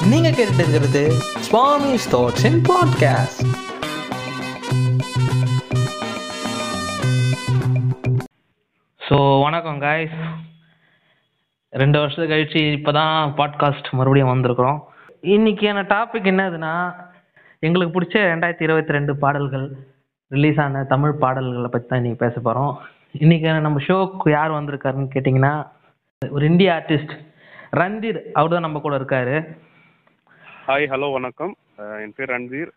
நீங்க கேட்டுட்டு இருக்கிறது Swami thoughts in podcast so வணக்கம் காய்ஸ் ரெண்டு வருஷத்துக்கு கழிச்சு இப்போதான் பாட்காஸ்ட் மறுபடியும் வந்திருக்கிறோம் இன்னைக்கான டாபிக் என்னதுன்னா எங்களுக்கு பிடிச்ச ரெண்டாயிரத்தி இருபத்தி ரெண்டு பாடல்கள் ரிலீஸ் ஆன தமிழ் பாடல்களை பற்றி தான் இன்னைக்கு பேச போகிறோம் இன்னைக்கு நம்ம ஷோக்கு யார் வந்திருக்காருன்னு கேட்டிங்கன்னா ஒரு இந்திய ஆர்டிஸ்ட் ரந்தீர் அவர் தான் நம்ம கூட இருக்காரு ஹாய் ஹலோ வணக்கம் அஹ் என் பேர் Ranveer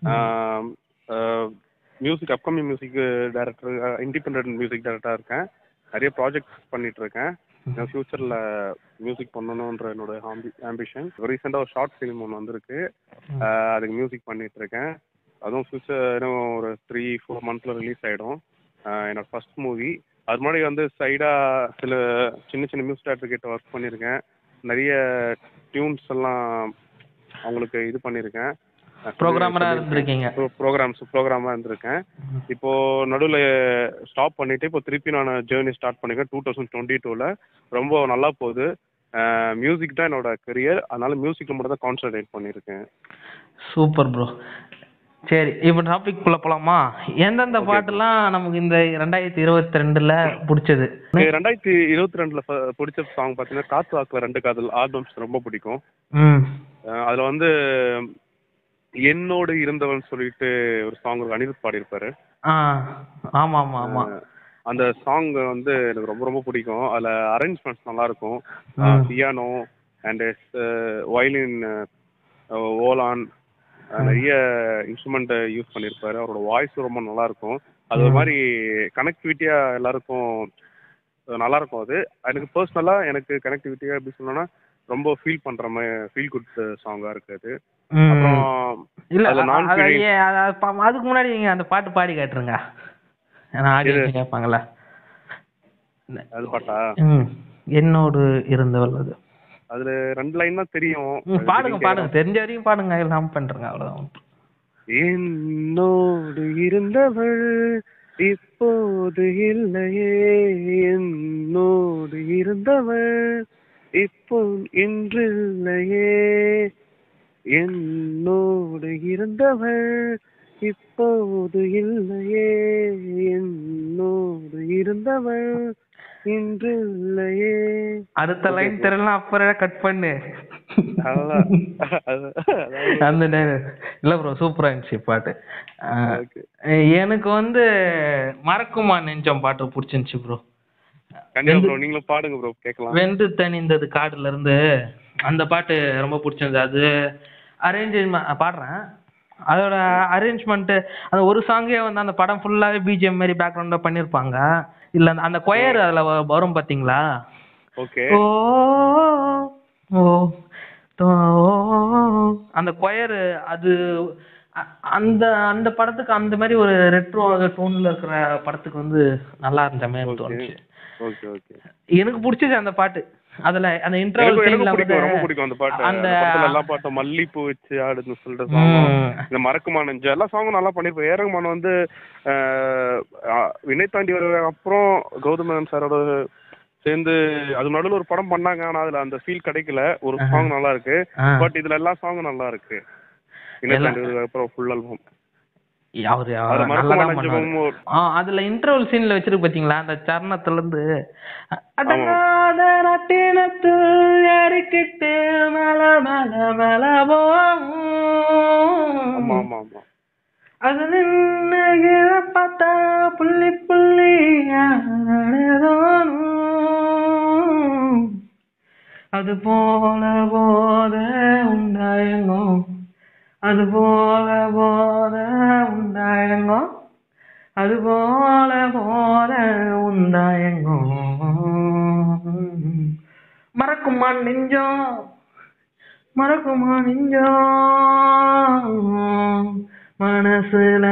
music upcoming music director independent music டைரக்டராக இருக்கேன் நிறைய ப்ராஜெக்ட்ஸ் பண்ணிட்டு இருக்கேன் நான் ஃபியூச்சரில் மியூசிக் பண்ணணுன்ற என்னோட ஆம்பி ஆம்பிஷன் ரீசெண்டாக ஒரு ஷார்ட் ஃபிலிம் ஒன்று வந்திருக்கு அஹ் அதுக்கு மியூசிக் பண்ணிட்டு இருக்கேன் அதுவும் ஃபியூச்சர் இன்னும் ஒரு த்ரீ ஃபோர் மந்த்தில் ரிலீஸ் ஆகிடும் என்னோட ஃபர்ஸ்ட் மூவி அது முன்னாடி வந்து சைடாக சில சின்ன சின்ன மியூசிக் டேரக்டர் கிட்ட ஒர்க் பண்ணியிருக்கேன் நிறைய டியூன்ஸ் எல்லாம் அவங்களுக்கு இது பண்ணியிருக்கேன் ப்ரோக்ராமராக இருந்திருக்கீங்க ப்ரோக்ராம்ஸ் ப்ரோக்ராமாக இருந்திருக்கேன் இப்போ நடுவில் ஸ்டாப் பண்ணிட்டு இப்போ திருப்பி நான் ஜேர்னி ஸ்டார்ட் பண்ணிருக்கேன் டூ தௌசண்ட் டுவெண்ட்டி டூவில் ரொம்ப நல்லா போகுது மியூசிக் தான் என்னோட கரியர் அதனால மியூசிக்கில் மட்டும் தான் கான்சன்ட்ரேட் பண்ணியிருக்கேன் சூப்பர் ப்ரோ சரி இப்போ டாபிக் குள்ள போலாமா எந்தெந்த பாட்டுலாம் நமக்கு இந்த ரெண்டாயிரத்தி இருபத்தி ரெண்டுல பிடிச்சது எனக்கு ரெண்டாயிரத்தி இருபத்தி ரெண்டுல ப- பிடிச்ச சாங் பார்த்தீங்கன்னா காத்து வாக்குல ரெண்டு காதல் ஆல்பம்ஸ் ரொம்ப பிடிக்கும் ம் அஹ் அதுல வந்து என்னோடு இருந்தவன் சொல்லிட்டு ஒரு சாங் அனிருத் பாடியிருப்பாரு ஆ ஆமா ஆமா ஆமா அந்த சாங் வந்து எனக்கு ரொம்ப ரொம்ப பிடிக்கும் அதில் அரேஞ்ச்மெண்ட்ஸ் நல்லா இருக்கும் ம். பியானோ அண்ட் வயலின் ஓலான் நிறைய இன்ஸ்ட்ருமெண்ட் யூஸ் பண்ணியிருப்பாரு அவரோட வாய்ஸ் ரொம்ப நல்லா இருக்கும் அது ஒரு மாதிரி கனெக்டிவிட்டியா எல்லாருக்கும் அஹ் நல்லா இருக்கும் அது எனக்கு பர்சனலாக எனக்கு கனெக்டிவிட்டியா எப்படி சொல்லணும்னா ரொம்ப ஃபீல் பண்ற மாதிரி ஃபீல் குட் சாங்கா இருக்கு அது ம். அப்புறம் இல்ல அதுல அ- non அ- feeling- ஏ, அ- அ- ப- அதுக்கு முன்னாடி நீங்க அந்த பாட்டு பாடி காட்டுருங்க ஏன்னா ஆடியன்ஸ் கேட்பாங்கல்ல அது பாட்டா ம் என்னோடு இருந்தவள் அது அதுல ரெண்டு லைன் தான் தெரியும் ம், பாடுங்க பாடுங்க தெரிஞ்ச வரையும் பாடுங்க எல்லாம் பண்றேங்க அவ்வளவுதான் என்னோடு இருந்தவள் இப்போது இல்லையே என்னோடு இருந்தவள் இப்போ இன்றில்லையே என்னோடு இருந்தவள் இப்போது இல்லையே என்னோடு இருந்தவள் இன்றில்லையே அடுத்த லைன் தெரியலாம் அப்புறம் கட் பண்ணு அதான். அது- அதாவது- அந்த நேரம் இல்ல ப்ரோ சூப்பரா இருந்துச்சு பாட்டு அஹ், Okay. எனக்கு வந்து மறக்குமா நெஞ்சம் பாட்டு பிடிச்சிருந்துச்சு ப்ரோ கண்டிப்பா ப்ரோ நீங்களும் பாடுங்க ப்ரோ கேட்கலாம் வெந்து தணிந்தது காடுல இருந்து அந்த பாட்டு ரொம்ப பிடிச்சிருந்தது அது அரேஞ்ச் பாடுறேன் அதோட அரேஞ்ச்மெண்ட் அந்த ஒரு சாங்கே வந்து அந்த படம் ஃபுல்லாவே பிஜிஎம் மாதிரி பேக்ரவுண்டா பண்ணிருப்பாங்க இல்ல அந்த- அந்த கொயர் அதுல வ- வரும் பாத்தீங்களா ஓகே ஓ ஓ தோ, அந்த கொயர் அது அ- அந்த அந்த படத்துக்கு அந்த மாதிரி ஒரு ரெட்ரோ டோன்ல இருக்கிற படத்துக்கு வந்து நல்லா இருந்த மாதிரி தோணுச்சு ஓகே ஓகே எனக்கு பிடிச்சது அந்த பாட்டு அதுல அந்த இன்டர்வல் எனக்கு சீன்ல எனக்கு பிடிக்கும் ரொம்ப வந்து பிடிக்கும் அந்த பாட்டு அந்த அந்த படத்துல எல்லா பாட்டும் மல்லிப்பூ வச்சு ஆடுன்னு சொல்ற சாங் ம், இந்த மறக்குமா நெஞ்சு எல்லா சாங்கும் நல்லா பண்ணிருப்போம் ஏரங்கமான வந்து ஆஹ், ஆஹ், வினய் தாண்டி வர அப்புறம் கௌதமன் சாரோட சேர்ந்து அது நடுவில் ஒரு படம் பண்ணாங்க ஆனா அதுல அந்த ஃபீல் கிடைக்கல ஒரு சாங் நல்லா இருக்கு ஆ. பட் இதுல எல்லா சாங்கும் நல்லா இருக்கு வினய் எல்லாம். தாண்டி வர அப்புறம் ஃபுல் ஆல்பம் அவரு அதுல அவர் மறக்குமா நல்லாதான் நெஞ்சமும் பண்ணாரு ஒரு- ஆ, அதுல இன்டர்வல் சீன்ல வச்சிருக்கு பாத்தீங்களா அந்த சரணத்துல இருந்து அடங்காத நட்டினத்து ஏறிக்கிட்டு மேல மேல மேல போகும் ஆமா ஆமா ஆமா அது நின்னு கீழே பார்த்தா புள்ளி புள்ளி தோணும் அது போல போத உண்டாயங்கும் அது போல போத உண்டாயங்கும் அது போல போத உண்டாயங்கும் மறக்குமா நெஞ்சம் மறக்குமா நெஞ்சம் மனசுல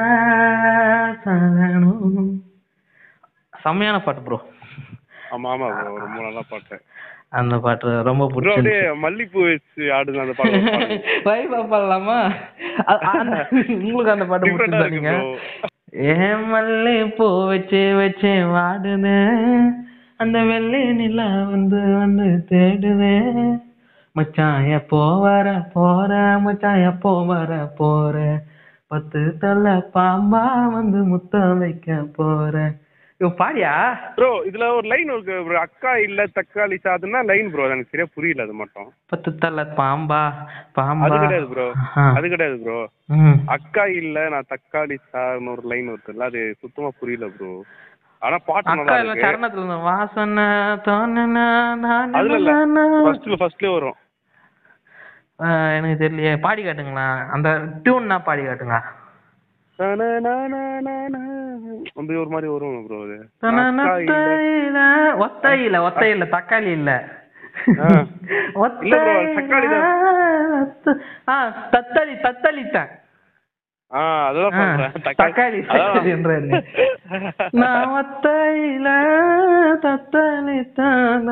சலனம் செம்மையான பாட்டு ப்ரோ ஆமா ஆமா bro. ரொம்ப நல்லா பாட்டு அந்த பாட்டு ரொம்ப ப்ரோ பிடிச்சிருந்துச்சு அப்படியே மல்லிப்பூ வச்சு ஆடுது அந்த பாட்டு பாடுங்க. வைபா பாடலாமா அ- அந்த- உங்களுக்கு அந்த பாட்டு Different ஆ பிடிச்சிருந்தா இருக்கு நீங்க bro. ஏன் மல்லி பூ வச்சு வச்சு வாடுது அந்த வெள்ளி நிலா வந்து வந்து தேடுது மச்சான் எப்போ வர போற மச்சான் எப்போ வர போற பத்து தலை பாம்பா வந்து முத்தம் வைக்க போற இவ பாடியா ப்ரோ இதுல ஒரு லைன் இருக்கு bro. அக்கா இல்ல தக்காளி சாதுன்னா லைன் ப்ரோ எனக்கு சரியா புரியல அது மட்டும் பத்து தலை பாம்பா பாம்பா அது கிடையாது ப்ரோ ஆ. அது கிடையாது ப்ரோ ம் அக்கா இல்ல நான் தக்காளி சார்னு ஒரு லைன் இருக்குல்ல அது சுத்தமா புரியல ப்ரோ ஆனா பாட்டு அக்கா நல்லா இல்ல இருக்கு சரணத்துல இருந்த வாசனை தோணுனா அதுல இல்ல நானா ஃபர்ஸ்ட்ல ஃபர்ஸ்ட்லயே வரும் ஆஹ் எனக்கு தெரியலையே பாடி காட்டுங்களா அந்த டியூன்னா பாடி காட்டுங்க தனனனனனன. அப்படி ஒரு மாதிரி வரும் ப்ரோ அது நான் அக்கா இல்ல தனனத்தையில ஒத்தையில ஒத்தையில தக்காளி இல்ல ஆ. இல்ல bro, தக்காளி ஒத்தையில ஆ தத்தளி தத்தளித்தேன் ஆ அதுதான் ஆ, சொல்றேன் தக்காளி அதான். தக்காளி என்றாரு. நான் ஒத்தையில தத்தளித்தேன்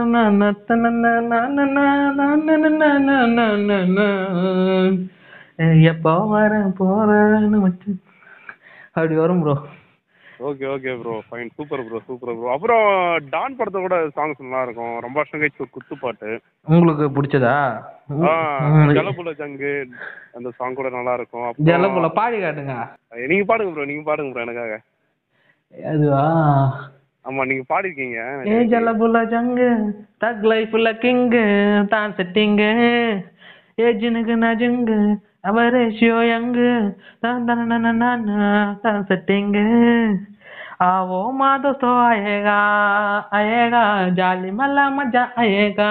எப்போ வர போறேன்னு வச்சு அப்படி வரும் bro okay okay bro fine super bro super bro அப்புறம் டான் படத்தை கூட சாங்ஸ் நல்லா இருக்கும் ரொம்ப வருஷம் கழிச்சு ஒரு குத்து பாட்டு உங்களுக்கு பிடிச்சதா ஆ, ம். ஜலபுல ஜங்கு அந்த சாங் கூட நல்லா இருக்கும் அப்புறம் ஜலபுல பாடி காட்டுங்க நீங்க பாடுங்க ப்ரோ நீங்க பாடுங்க ப்ரோ எனக்காக அதுவா ஆமா நீங்க பாடிருக்கீங்க ஏ ஜலபுல ஜங்கு தக் லைஃப்ல கிங்கு தான் செட்டிங்கு ஏ ஜினுக்கு நஜுங்கு அவரேஷியோ யங்கு தான் தன தான் செட்டிங்கு आवो माँ दोस्तों आएगा आएगा जाली मल्ला मजा आएगा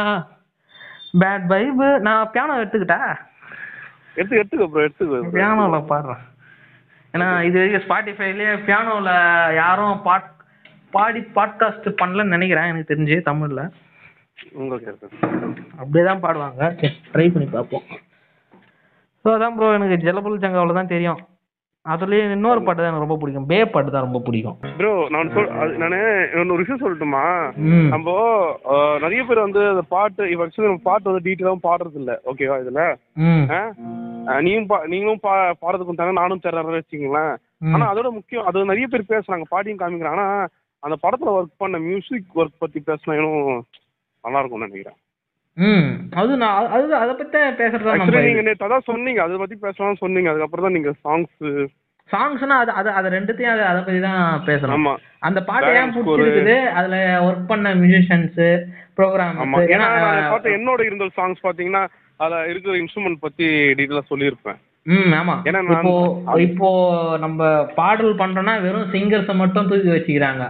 பேட் வைப் நான் பியானோ எடுத்துக்கிட்டா எடுத்து எடுத்துக்கோ ப்ரோ எடுத்துக்கோ bro. பியானோவில் பாடுறேன் ஏன்னா இது வரைக்கும் ஸ்பாட்டிஃபைலேயே பியானோவில் யாரும் பாட் பாடி பாட்காஸ்ட் பண்ணலன்னு நினைக்கிறேன் எனக்கு தெரிஞ்சு தமிழில் உங்க கேட்கு அப்படியே தான் பாடுவாங்க ட்ரை பண்ணி பார்ப்போம் ஸோ அதான் ப்ரோ எனக்கு ஜலபுல் ஜங்காவில் தான் தெரியும் அதுலேயே இன்னொரு பாட்டு தான் எனக்கு ரொம்ப பிடிக்கும் பே பாட்டு தான் ரொம்ப பிடிக்கும் ப்ரோ நான் சொல் அது நானு இன்னொரு விஷயம் சொல்லட்டுமா ம் நம்ம அஹ், நிறைய பேர் வந்து அந்த பாட்டு இப்போ ஆக்சுவலி நம்ம பாட்டு வந்து டீட்டெயிலாகவும் பாடுறது இல்ல ஓகேவா இதுல ம் ஆ? அஹ், நீயும் பா நீங்களும் பா பாடுறதுக்கு தானே நானும் தர்றேன் வச்சுங்களேன் ம். ஆனா அதோட முக்கியம் அது நிறைய பேர் பேசுறாங்க பாடியும் காமிக்கிறாங்க ஆனா அந்த படத்துல ஒர்க் பண்ண மியூசிக் ஒர்க் பத்தி பேசினா இன்னும் நல்லா இருக்கும்னு நினைக்கிறேன் ம் அது நான் அது- அது அதை பற்றி பேசுறது தான் ஆக்சுவலி நம்ம நீங்க நேற்று அதான் சொன்னீங்க அதை பத்தி பேசலாம்னு சொன்னீங்க அதுக்கப்புறம் தான் நீங்க சாங்ஸ் சாங்ஸ்னா அது அது அது ரெண்டுத்தையும் அதை அதை பத்தி தான் பேசணும் ஆமா அந்த பாட்டு ஏன் Balance score. பிடிச்சிருக்குது அதுல ஒர்க் பண்ண மியூசிஷியன்ஸ் ஆமா ப்ரோக்ராம் ஏன்னா நான் பார்த்த என்னோட இருந்த சாங்ஸ் பாத்தீங்கன்னா அதுல இருக்கிற இன்ஸ்ட்ருமெண்ட் பத்தி டீட்டெயிலா சொல்லியிருப்பேன் ம் ஆமா ஏன்னா நான் இப்போ அது- இப்போ நம்ம பாடல் பண்றோம்னா வெறும் சிங்கர்ஸை மட்டும் தூக்கி வச்சுக்கிறாங்க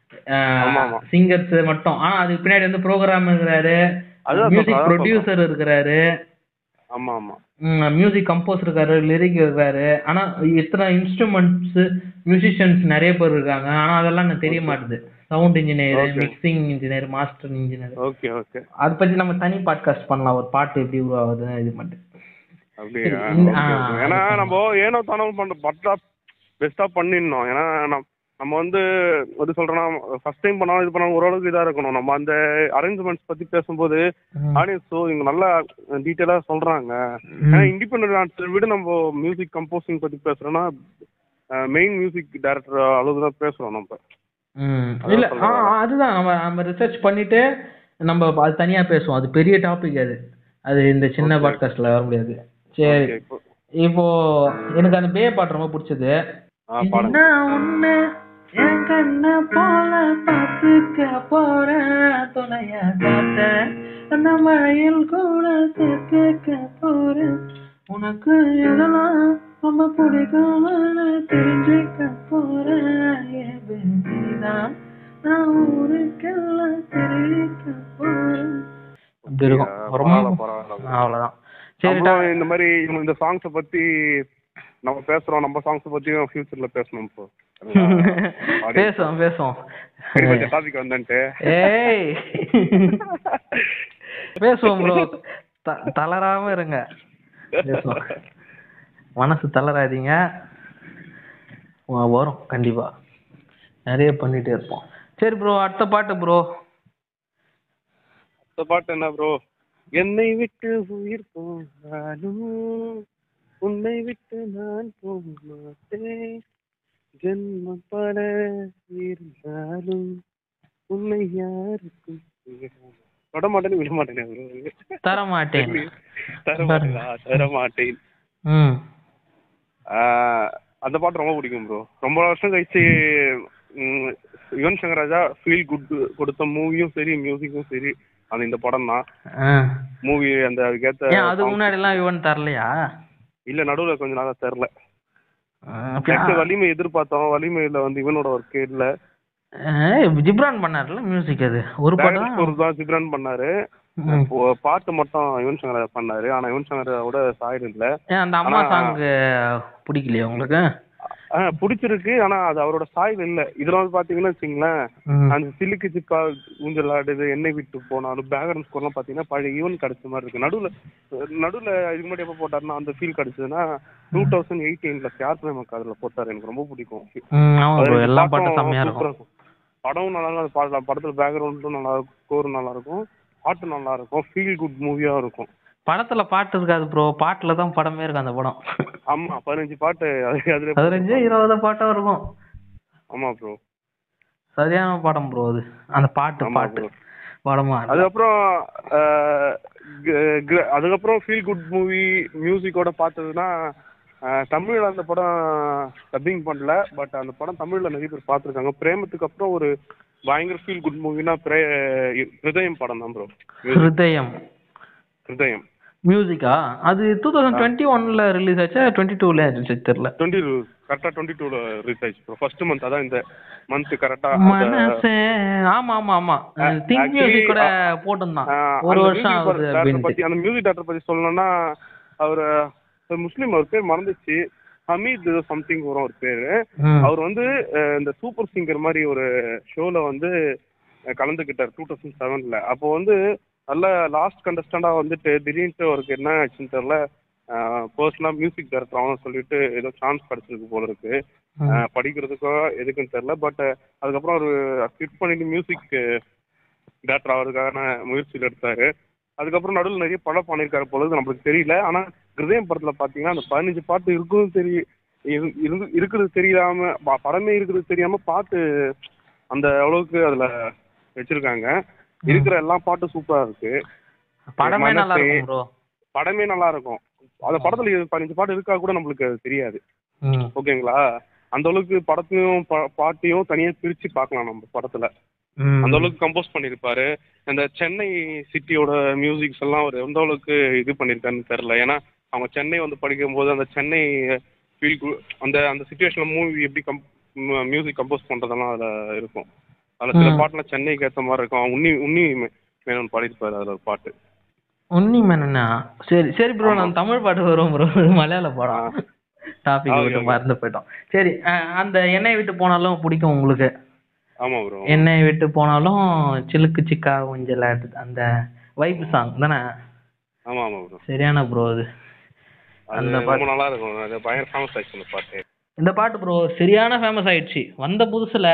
ஆமா, ஆமா. சிங்கர்ஸ் மட்டும் ஆனா அதுக்கு பின்னாடி வந்து ப்ரோக்ராம் இருக்கிறாரு அதான் மியூசிக் சொல்றேன், அதான் ப்ரொடியூசர் இருக்கிறாரு ஆமா ஆமா மியூசிக் கம்போஸ் இருக்காரு லிரிக் இருக்காரு ஆனா இத்தனை இன்ஸ்ட்ருமெண்ட்ஸ் மியூசிஷியன்ஸ் நிறைய பேர் இருக்காங்க ஆனா அதெல்லாம் எனக்கு தெரிய மாட்டுது sound engineer Okay. Mixing engineer master engineer okay okay அதை பத்தி நம்ம தனி பாட்காஸ்ட் பண்ணலாம் ஒரு பாட்டு எப்படி உருவாகுது இது மட்டும் அப்படியா சரி, இந்த- Okay, ஆ, okay. ஏன்னா அது நம்ம ஏனோ தானோ பண்ற பட்டா பெஸ்டா பண்ணிடணும் ஏன்னா நம்- நம்ம வந்து எப்படி சொல்றோம்னா ஃபர்ஸ்ட் டைம் பண்ணாலும் இது பண்ணாலும் ஓரளவுக்கு இதா இருக்கணும் நம்ம அந்த அரேஞ்ச்மெண்ட்ஸ் பத்தி பேசும்போது ம். ஆடியன்ஸ் ஸோ இவங்க நல்லா டீட்டெயிலா சொல்றாங்க ம். ஏன்னா இண்டிபெண்டன்ட் ஆர்ட்ஸ் விட நம்ம மியூசிக் கம்போசிங் பத்தி பேசுறோம்னா மெயின் மியூசிக் டைரக்டர் அளவுக்கு தான் பேசுறோம் நம்ம ம். அதான் இல்ல ஆ, சொல்றேன். ஆ, அதுதான் நம்ம நம்ம ரிசர்ச் பண்ணிட்டு நம்ம அது தனியா பேசுவோம் அது பெரிய டாபிக் அது அது இந்த சின்ன Okay. பாட்காஸ்ட்ல வர முடியாது சரி Okay, இப்போ- இப்போ எனக்கு அந்த பே பாட்டு ரொம்ப பிடிச்சது ஆ, பாடுங்க நான் உன்னை என் கண்ண போல பார்த்துக்க போறேன் துணைய காட்ட அந்த மழையில் கூட சேர்த்துக்க போறேன் உனக்கு எதெல்லாம் ரொம்ப பிடிக்கும்னு தெரிஞ்சுக்க போறேன் என் baby தான் நான் ஊருக்கெல்லாம் தெரிவிக்க போறேன் அப்படி இருக்கும் பரவாயில்ல, ரொம்ப பரவாயில்ல. அவ்வளவுதான் சரிடா நம்மளும் இந்த மாதிரி இவங்க இந்த சாங்ஸ பத்தி நம்ம பேசுறோம் நம்ம சாங்ஸ் பத்தியும் ஃபியூச்சர்ல பேசணும் இப்போ பேசுவோம் பேசுவோம் டாபிக் வந்துட்டு ஏய் பேசுவோம் ப்ரோ தளராம இருங்க பேசுவோம் மனசு தளராதீங்க வ- வரும் கண்டிப்பா நிறைய பண்ணிட்டே இருப்போம் சரி ப்ரோ அடுத்த பாட்டு ப்ரோ இந்த பாட்டு என்ன ப்ரோ என்னை விட்டு உயிர் போனாலும் உன்னை விட்டு நான் போக மாட்டேன் ஜென்மம் பல இருந்தாலும் உன்னை யாருக்கும் சேர தொட மாட்டேன்னு விட மாட்டேனே ப்ரோ தர மாட்டேன் தர மாட்டேனா தர மாட்டேன் ம் ஆஹ் அந்த பாட்டு ரொம்ப பிடிக்கும் ப்ரோ ரொம்ப வருஷம் கழிச்சு ம், யுவன் சங்கர் ராஜா ஃபீல் குட் கொடுத்த மூவியும் சரி மியூசிக்கும் சரி அது இந்த படம் தான் ஆ. மூவி அந்த அதுக்கேத்த ஏன் அதுக்கு முன்னாடி எல்லாம் இவன் தரலையா இல்ல நடுவுல கொஞ்ச நாளா தெரில ஆ, அப்ப- நெக்ஸ்ட் வலிமை எதிர்பார்த்தோம் வலிமையில வந்து இவனோட ஒர்க் இல்ல ஏய், ஜிப்ரான் பண்ணார்ல மியூசிக் அது ஒரு பேக்ரவுண்ட் படம் ஸ்கோர் தான் ஜிப்ரான் பண்ணாரு ம். இப்போ பாட்டு மட்டும் யுவன் சங்கர் ராஜா பண்ணாரு ஆனா யுவன் சங்கர் ராஜாவோட சாயல் இல்ல ஏன் அந்த அம்மா ஆனா- சாங் பிடிக்கலையா உங்களுக்கு ஆஹ் பிடிச்சிருக்கு ஆனா அது அவரோட சாயல் இல்ல இதுல வந்து பாத்தீங்கன்னா வச்சுங்களேன் ம். அந்த சிலுக்கு சிப்பா ஊஞ்சல் ஆடுது எண்ணெய் விட்டு போனாலும் பேக்ரவுண்ட் ஸ்கோர்லாம் பாத்தீங்கன்னா பழைய ஈவன் கிடைச்ச மாதிரி இருக்கு நடுவுல நடுவுல இதுக்கு முன்னாடி எப்போ போட்டாருன்னா அந்த ஃபீல் கிடைச்சதுன்னா டூ தௌசண்ட் எயிட்டீன்ல ஸ்டார் பிரேமக் அதுல போட்டாரு எனக்கு ரொம்ப பிடிக்கும் ம், ஆமா ப்ரோ பதினஞ்சு எல்லா பாட்டும் பாட்டும் செம்மையா சூப்பரா இருக்கும் படமும் நல்லா இருக்கும் பாடலாம் படத்துல பேக்ரவுண்டும் நல்லா இருக்கும் ஸ்கோரும் நல்லா இருக்கும் பாட்டு நல்லா இருக்கும் ஃபீல் குட் மூவியா இருக்கும் படத்துல பாட்டு இருக்காது ப்ரோ பாட்டுல தான் படமே இருக்கு அந்த படம் ஆமா பதினஞ்சு பாட்டு அது- அதுல பதினஞ்சு இருபது பாட்டும் இருக்கும் ஆமா ப்ரோ சரியான படம் ப்ரோ அது அந்த பாட்டு ஆமா பாட்டு bro. படமா அதுக்கப்புறம் ஆஹ், க- க- அதுக்கப்புறம் ஃபீல் குட் மூவி மியூசிக்கோட பார்த்ததுன்னா ஆஹ், தமிழ்ல அந்த படம் டப்பிங் பண்ணல பட் அந்த படம் தமிழ்ல நிறைய பேர் பார்த்துருக்காங்க பிரேமத்துக்கு அப்புறம் ஒரு பயங்கர ஃபீல் குட் மூவினா பிரே ஹிருதயம் படம் தான் ப்ரோ ஹிருதயம் ஹிருதயம் மியூசிக்கா அது டூ தௌசண்ட் டுவெண்ட்டி ஒன்ல ரிலீஸ் ஆச்சா டுவெண்ட்டி டூல ஆச்சு தெரியல டுவெண்ட்டி கரெக்டாக டுவெண்ட்டி டூவில் ரிலீஸ் ஆயிடுச்சு ப்ரோ ஃபர்ஸ்ட் மந்த் அதான் இந்த மந்த் கரெக்டாக மனசே ஆமா ஆமா ஆமா திங்க் actually, மியூசிக் கூட ஆ, போட்டிருந்தான் ஆஹ் ஒரு அந்த வருஷம் music ஆகுது director அப்படின்ட்டு பத்தி அந்த மியூசிக் டேரக்டர் பத்தி சொல்லணும்னா அவர் முஸ்லீம் அவர் பேர் மறந்துச்சு ஹமீத் சம்திங் வரும் அவர் பேரு ம். அவர் வந்து அஹ், இந்த சூப்பர் சிங்கர் மாதிரி ஒரு ஷோல வந்து அஹ், கலந்துக்கிட்டார் டூ தௌசண்ட் செவன்ல அப்போ வந்து நல்ல லாஸ்ட் கண்டஸ்டண்டா வந்துட்டு திடீர்னு அவருக்கு என்ன ஆச்சுன்னு தெரியல பர்சனலாக மியூசிக் டைரக்டர் ஆகணும்னு சொல்லிட்டு ஏதோ சான்ஸ் கிடைச்சிருக்கு போல இருக்கு ம். அஹ், படிக்கிறதுக்கோ எதுக்குன்னு தெரியல பட் அதுக்கப்புறம் அவர் ஃபிட் பண்ணிட்டு மியூசிக் டேரக்டர் ஆகிறதுக்கான முயற்சியில் எடுத்தாரு அதுக்கப்புறம் நடுவில் நிறைய படம் பண்ணியிருக்காரு போல இருக்கு, நம்மளுக்கு தெரியல ஆனா ஹிருதயம் படத்துல பாத்தீங்கன்னா அந்த பதினஞ்சு பாட்டு இருக்கும் தெரிய இரு- இருந்து இருக்கிறது தெரியாம ப- படமே இருக்கிறது தெரியாம பாட்டு அந்த அளவுக்கு அதுல வச்சிருக்காங்க இருக்கிற எல்லா பாட்டும் சூப்பரா இருக்கு படமே நல்லா மனசே- இருக்கும் ப்ரோ படமே நல்லா இருக்கும் அந்த படத்துல இது பதினஞ்சு பாட்டு இருக்கா கூட நம்மளுக்கு அது தெரியாது ம் ஓகேங்களா அந்த அளவுக்கு படத்தையும் பா- பாட்டையும் தனியா பிரிச்சு பார்க்கலாம் நம்ம படத்துல ம். அந்த அளவுக்கு கம்போஸ் பண்ணியிருப்பாரு அந்த சென்னை சிட்டியோட மியூசிக்ஸ் எல்லாம் அவர் எந்த அளவுக்கு இது பண்ணியிருக்காருன்னு தெரில ஏன்னா அவங்க சென்னை வந்து படிக்கும்போது அந்த சென்னை ஃபீல் அந்த அந்த சுச்சுவேஷன்ல மூவி எப்படி கம் மியூசிக் கம்போஸ் பண்றதெல்லாம் அதில் இருக்கும் அதில் சில ம். பாட்டுலாம் சென்னைக்கு ஏற்ற மாதிரி இருக்கும் உன்னி உன்னி மே- மேனன் பாடியிருப்பாரு அதில் ஒரு பாட்டு உன்னி மேனனா சரி சரி ப்ரோ நான் தமிழ் பாட்டு வரும் ப்ரோ மலையாள படம் டாபிக் Okay, விட்டு okay. மறந்து போயிட்டோம் சரி அஹ், அந்த எண்ணெய் விட்டு போனாலும் பிடிக்கும் உங்களுக்கு ஆமா ப்ரோ எண்ணெய் விட்டு போனாலும் சிலுக்கு சிக்கா ஊஞ்சல் அந்த வைப் சாங் தானே ஆமா ஆமா ப்ரோ சரியான ப்ரோ அது அது அந்த ரொம்ப பாட்டு நல்லா இருக்கும் அது பயங்கர ஃபேமஸ் ஆயிடுச்சு அந்த பாட்டு இந்த பாட்டு ப்ரோ சரியான ஃபேமஸ் ஆயிடுச்சு வந்த புதுசுல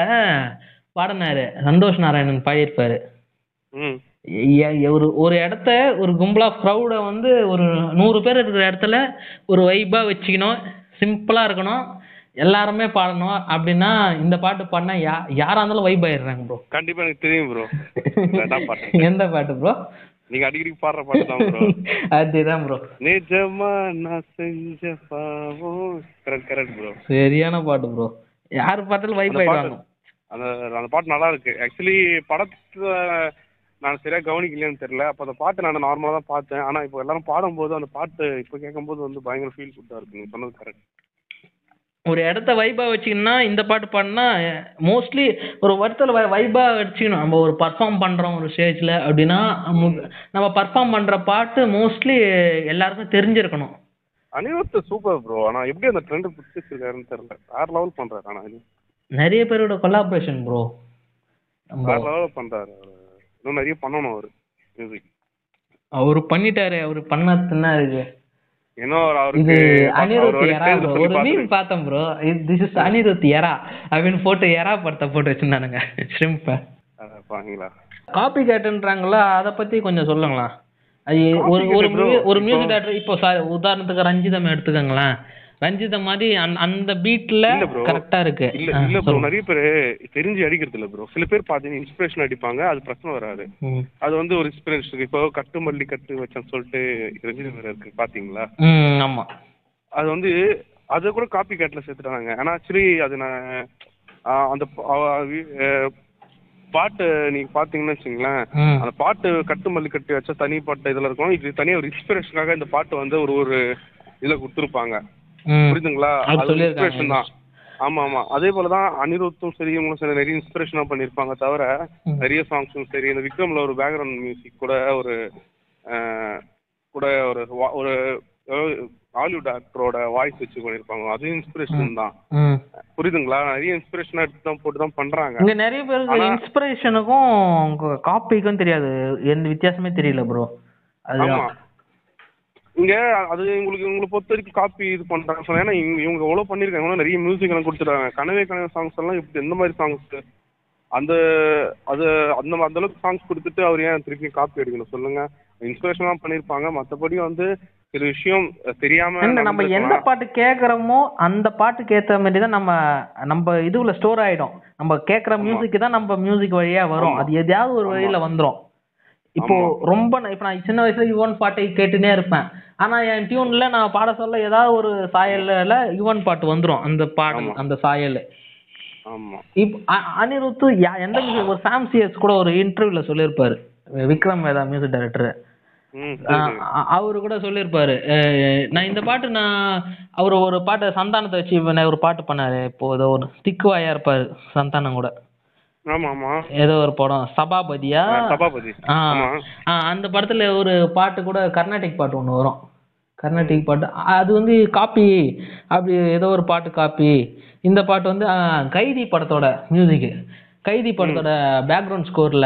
பாடினாரு சந்தோஷ் நாராயணன் பாடியிருப்பாரு ம் எ- எ- ஒரு ஒரு இடத்த ஒரு கும்பலா க்ரௌட வந்து ஒரு நூறு பேர் இருக்கிற இடத்துல ஒரு வைபா வச்சுக்கணும் சிம்பிளா இருக்கணும் எல்லாருமே பாடணும் அப்படின்னா இந்த பாட்டு பாடினா யா யாரா இருந்தாலும் வைப் ஆயிடுறாங்க ப்ரோ கண்டிப்பா எனக்கு தெரியும் ப்ரோ என்ன பாட்டு எந்த பாட்டு ப்ரோ நீங்க அடிக்கடி பாடுற பாட்டு தான் ப்ரோ அதுதான் ப்ரோ நிஜமா நான் செஞ்ச பாவம் கரெக்ட் கரெக்ட் ப்ரோ சரியான பாட்டு ப்ரோ யாரு பார்த்தாலும் வைப் அந்த பாட்டு ஆயிடுவாங்க அந்த அந்த பாட்டு நல்லா இருக்கு ஆக்சுவலி படத்துல நான் சரியா கவனிக்கலையான்னு தெரியல அப்போ அந்த பாட்டு நான் நார்மலாக தான் பார்த்தேன் ஆனா இப்போ எல்லாரும் பாடும்போது அந்த பாட்டு இப்போ கேட்கும்போது வந்து பயங்கர ஃபீல் குட்டா இருக்கு நீங்க சொன்னது கரெக்ட் ஒரு இடத்த வைபா வச்சுக்கணும்னா இந்த பாட்டு பாடினா மோஸ்ட்லி ஒரு வருத்தத்தில் வைபா வச்சுக்கணும் நம்ம ஒரு பர்ஃபார்ம் பண்றோம் ஒரு ஸ்டேஜ்ல அப்படின்னா மு- நம்ம பர்ஃபார்ம் பண்ற பாட்டு மோஸ்ட்லி எல்லாருக்கும் தெரிஞ்சிருக்கணும் அனிருத் சூப்பர் ப்ரோ ஆனா எப்படி அந்த ட்ரெண்ட் பிடிச்சிருக்காருன்னு தெரியல வேற லெவல் பண்றாரு ஆனா இது நிறைய பேரோட கொலாபரேஷன் ப்ரோ வேற லெவல் பண்றாரு அவரு இன்னும் நிறைய பண்ணணும் அவரு மியூசிக் அவரு பண்ணிட்டாரு அவரு பண்ணதுன்னா இருக்கு இன்னும் அவர் இது அவருக்கு அவர் அனிருத் ஒரு எரா stage ல bro. சொல்லி ஒரு மீம் பார்த்திருக்கேன். பார்த்தேன் bro this is Anirudh era அப்படின்னு போட்டு எரா படத்தை போட்டு வச்சிருந்தானுங்க ஷ்ரிம்ப அஹ் பாங்களா காப்பி கேட்டுன்றாங்களா அதை பத்தி கொஞ்சம் சொல்லுங்களேன் அது ஒரு ஒரு Copycat bro. mu- ஒரு இப்போ- மியூசிக் டேரக்டர் இப்போ சாரி உதாரணத்துக்கு ரஞ்சிதம் எடுத்துக்கோங்களேன் ரஞ்சித மாதிரி அந்த- அந்த பீட்ல இல்ல bro. கரெக்டா இருக்கு இல்ல ஆ, இல்ல ப்ரோ சொல்லுங்க. நிறைய பேர் தெரிஞ்சு அடிக்கிறது இல்ல ப்ரோ சில பேர் பாத்தீங்கன்னா இன்ஸ்பிரேஷன் அடிப்பாங்க அது பிரச்சனை வராது ம். அது வந்து ஒரு இன்ஸ்பிரேஷன் இப்போ கட்டு மல்லி கட்டு வச்சேன்னு சொல்லிட்டு ரஞ்சித் வேற இருக்கு பாத்தீங்களா ம் ஆமா அது வந்து அதை கூட காப்பி கேட்ல சேர்த்துட்டாங்க ஆனா ஆக்சுவலி அது நான் ஆ, அந்த ப- அவ- வி- அஹ், பாட்டு நீங்க பாத்தீங்கன்னு வச்சுங்களேன் ம் அந்த பாட்டு கட்டு மல்லி கட்டு வச்சா தனி பாட்டு இதுல இருக்கும் இது தனியா ஒரு இன்ஸ்பிரேஷனுக்காக இந்த பாட்டு வந்து ஒரு ஒரு இதுல கொடுத்துருப்பாங்க ம் புரியுதுங்களா அது அது சொல்லியிருக்காங்க. இன்ஸ்பிரேஷன் தான் ஆமா ஆமா அதே போல தான் அனிருத்தும் சரி இவங்களும் சரி நிறைய இன்ஸ்பிரேஷனா பண்ணியிருப்பாங்க தவிர ம். நிறைய சாங்ஸும் சரி இந்த விக்ரம்ல ஒரு பேக்ரவுண்ட் மியூசிக் கூட ஒரு அஹ், கூட ஒரு வா- ஒரு ஹாலிவுட் ஆக்டரோட வாய்ஸ் வச்சு பண்ணியிருப்பாங்க அது இன்ஸ்பிரேஷன் தான் ம் புரியுதுங்களா நிறைய இன்ஸ்பிரேஷனா எடுத்து தான் போட்டு தான் பண்றாங்க இங்க நிறைய பேருக்கு ஆனா- இன்ஸ்பிரேஷனுக்கும் காப்பிக்கும் தெரியாது எந்த வித்தியாசமே தெரியல ப்ரோ ஆமா அதுதான் இங்க அது உங்களுக்கு உங்களை பொறுத்த வரைக்கும் காப்பி இது பண்றாங்க சொன்னா ஏன்னா இவங்க இவங்க எவ்வளவு பண்ணிருக்காங்க இவங்க நிறைய மியூசிக் எல்லாம் கொடுத்துருக்காங்க கனவே கனவே சாங்ஸ் எல்லாம் இப்படி எந்த மாதிரி சாங்ஸ் அந்த அது அந்த மா- அந்த அளவுக்கு சாங்ஸ் கொடுத்துட்டு அவர் ஏன் திருப்பி காப்பி எடுக்கணும் சொல்லுங்க இன்ஸ்பிரேஷனா பண்ணிருப்பாங்க மத்தபடி வந்து சில விஷயம் தெரியாம என்ன நம்ம எந்த நடந்திருக்கலாம். பாட்டு கேக்குறோமோ அந்த பாட்டுக்கு ஏத்த மாதிரி தான் நம்ம நம்ம இதுல ஸ்டோர் ஆயிடும் நம்ம கேக்குற மியூசிக் தான் நம்ம மியூசிக் வழியா வரும் ஆமா. அது எதையாவது ஒரு ஆமா. வழியில வந்துரும் இப்போ ஆமா. ரொம்ப நான் இப்ப நான் சின்ன வயசுல யுவன் பாட்டை கேட்டுனே இருப்பேன் ஆனா என் டியூன்ல நான் பாட சொல்ல ஏதாவது ஒரு சாயல்ல யுவன் பாட்டு வந்துரும் அந்த பாடல் ஆமா. அந்த சாயல் ஆமா இப்ப அ- அனிருத்து யா- எந்த music- ஒரு சாம் சிஎஸ் கூட ஒரு இன்டர்வியூல சொல்லியிருப்பாரு விக்ரம் வேதா மியூசிக் டைரக்டர் ம் சரி. அவரு கூட சொல்லியிருப்பாரு அஹ் நான் இந்த பாட்டு நான் அவர் ஒரு பாட்டு சந்தானத்தை வச்சு இப்ப நான் ஒரு பாட்டு பண்ணாரு இப்போ ஏதோ ஒரு திக்குவாயா இருப்பாரு சந்தானம் கூட ஆமா ஆமா ஏதோ ஒரு படம் சபாபதியா ஆ, சபாபதி ஆ, ஆமா ஆ, அந்த படத்துல ஒரு பாட்டு கூட கர்நாடிக் பாட்டு ஒண்ணு வரும் கர்நாடிக் பாட்டு அது வந்து காப்பி அப்படி ஏதோ ஒரு பாட்டு காப்பி இந்த பாட்டு வந்து ஆ, கைதி படத்தோட மியூசிக் கைதி படத்தோட பேக்ரவுண்ட் ஸ்கோர்ல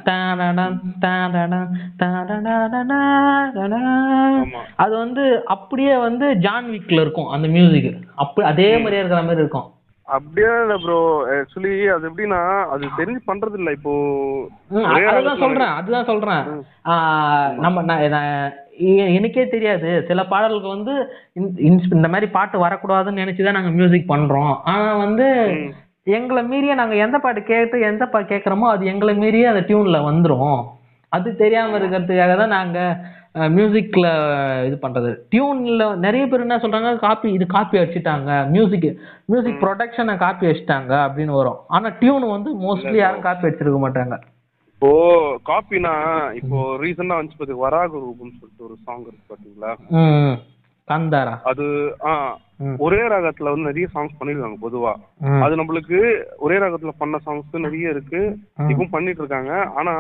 ஆமா அது வந்து அப்படியே வந்து ஜான் விக்ல இருக்கும் அந்த மியூசிக் அப்படி அதே மாதிரியே இருக்கிற மாதிரி இருக்கும் அப்படியே இல்ல ப்ரோ ஆக்சுவலி அது எப்படின்னா அது தெரிஞ்சு பண்றது இல்ல இப்போ ம், ஒரே அதுதான் ராகத்துல சொல்றேன் அதுதான் சொல்றேன் ஆ, நம்ம நான் நான் எ- எனக்கே தெரியாது சில பாடலுக்கு வந்து இந்த- இந்த- இந்த மாதிரி பாட்டு வரக்கூடாதுன்னு நினைச்சுதான் நாங்க மியூசிக் பண்றோம் ஆனா வந்து ம். எங்களை மீறியே நாங்க எந்த பாட்டு கேட்டு எந்த பாட்டு கேட்குறோமோ அது எங்களை மீறியே அந்த டியூன்ல வந்துரும் அது தெரியாம இருக்கிறதுக்காக தான் நாங்க மியூசிக்ல இது பண்றது டியூன்ல நிறைய பேர் என்ன சொல்றாங்க காப்பி இது காப்பி அடிச்சிட்டாங்க மியூசிக் மியூசிக் ப்ரொடக்ஷனை காப்பி அடிச்சிட்டாங்க அப்படின்னு வரும் ஆனா டியூன் வந்து மோஸ்ட்லி யாரும் காப்பி அடிச்சிருக்க மாட்டாங்க இப்போ காப்பினா இப்போ ரீசெண்டா வந்துச்சு பாத்து வராக ரூபம்னு சொல்லிட்டு ஒரு சாங் இருக்கு பாத்தீங்களா ம் காந்தாரா அது ஆ ம். ஒரே ராகத்துல வந்து நிறைய சாங்ஸ் பண்ணிருக்காங்க பொதுவா ம். அது நம்மளுக்கு ஒரே ராகத்துல பண்ண சாங்ஸ் நிறைய இருக்கு ம். இப்பவும் பண்ணிட்டு இருக்காங்க ஆனா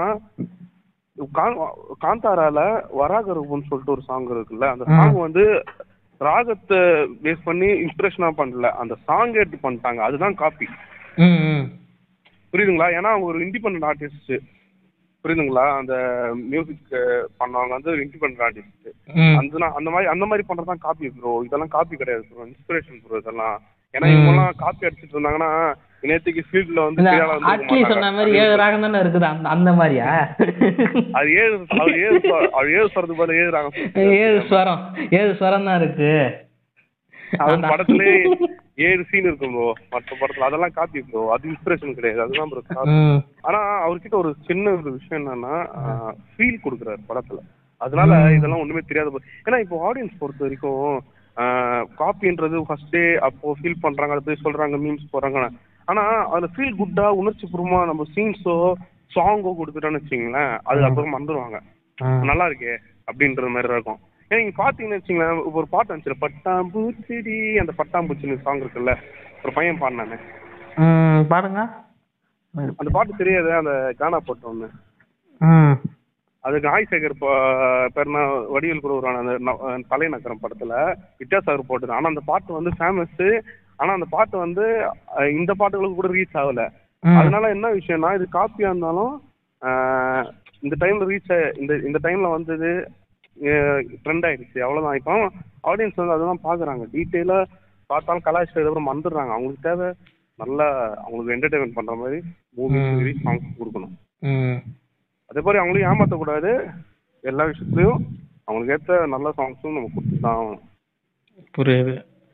கா- காந்தாரால வராக ரூபம்னு சொல்லிட்டு ஒரு சாங் இருக்குல்ல அந்த ம். சாங் வந்து ராகத்தை பேஸ் பண்ணி இன்ஸ்பிரேஷனா பண்ணல அந்த சாங் எடுத்து பண்ணிட்டாங்க அதுதான் காப்பி ம், ம். புரியுதுங்களா ஏன்னா அவங்க ஒரு இண்டிபெண்டன்ட் ஆர்டிஸ்ட் புரியுதுங்களா அந்த மியூசிக் பண்ணவங்க வந்து ஒரு இண்டிபெண்டன்ட் ஆர்டிஸ்ட் ம். அந்த நா- அந்த மாதிரி அந்த மாதிரி பண்றதுதான் காப்பி ப்ரோ இதெல்லாம் காப்பி கிடையாது ப்ரோ இன்ஸ்பிரேஷன் ப்ரோ இதெல்லாம் ஏன்னா ம். இவங்கெல்லாம் காப்பி அடிச்சிட்டு இருந்தாங்கன்னா நேற்றுக்கு ஃபீல்ட்ல வந்து இந்த பெரிய ஆளா வந்திருக்க அட்லி சொன்ன மாதிரி மாட்டாங்க. ஏழு ராகம் தானே இருக்குது அந்த அந்த மாதிரியா அது ஏழு அவர் ஏழு ஸ்வ- அவர் ஏழு சொல்றது போல ஏழு ராகம் ஏழு ஸ்வரம் ஏழு ஸ்வரம் தான் இருக்கு அவர் அந்த- படத்துல ஏழு சீன் இருக்கும் ப்ரோ மற்ற படத்துல அதெல்லாம் காப்பி ப்ரோ அது இன்ஸ்பிரேஷன் கிடையாது அதுதான் ப்ரோ ம். ஆனா அவர்கிட்ட ஒரு சின்ன ஒரு விஷயம் என்னன்னா ஃபீல் கொடுக்குறாரு படத்துல அதனால இதெல்லாம் ஒண்ணுமே தெரியாத போ- ஏன்னா இப்போ ஆடியன்ஸ் பொறுத்த வரைக்கும் காப்பின்றது ஃபர்ஸ்ட் டே அப்போ ஃபீல் பண்றாங்க அதை போய் சொல்றாங்க மீம்ஸ் போடுறாங்க ஆனா அதுல ஃபீல் குட்டா உணர்ச்சி பூர்வமா நம்ம சீன்ஸோ சாங்கோ கொடுத்துட்டோம்னு வச்சுங்களேன் அது அப்புறம் மறந்துடுவாங்க ம். நல்லா இருக்கே அப்படின்ற மாதிரி இருக்கும் ஏன்னா நீங்க பாத்தீங்கன்னு வச்சுங்களேன் இப்ப ஒரு பாட்டு வந்துச்சு பட்டாம்பூச்சிடி அந்த பட்டாம்பூச்சின்னு சாங் இருக்குல்ல ஒரு பையன் பாடினானே ம், பாருங்க அந்த பாட்டு தெரியாது அந்த கானா போட்ட ஒண்ணு ம். அது நாய் சேகர் பேர்னா வடிவேல் கூட வருவான அந்த ந- அஹ் தலைநகரம் படத்துல வித்யாசாகர் போட்டது ஆனா அந்த பாட்டு வந்து ஃபேமஸ் ஆனா அந்த பாட்டு வந்து அஹ் இந்த பாட்டுகளுக்கு கூட ரீச் ஆகல ம். அதனால என்ன விஷயம்னா இது காப்பியா இருந்தாலும் அஹ் இந்த டைம்ல ரீச் இந்த இந்த டைம்ல வந்தது ட்ரெண்ட் ஆயிடுச்சு அவ்வளவுதான் இப்போ ஆடியன்ஸ் வந்து அதெல்லாம் பாக்குறாங்க டீட்டெயிலா பார்த்தாலும் கலாச்சாரம் அப்புறம் மறந்துடுறாங்க அவங்களுக்கு தேவை நல்லா அவங்களுக்கு என்டர்டைன்மெண்ட் பண்ற மாதிரி மூவி ம். சீரிஸ் சாங்ஸ் கொடுக்கணும் ம். அதே மாதிரி அவங்களையும் ஏமாற்றக்கூடாது எல்லா விஷயத்துலையும் அவங்களுக்கு ஏற்ற நல்ல சாங்ஸும் நம்ம கொடுத்து தான் ஆகணும் புரியுது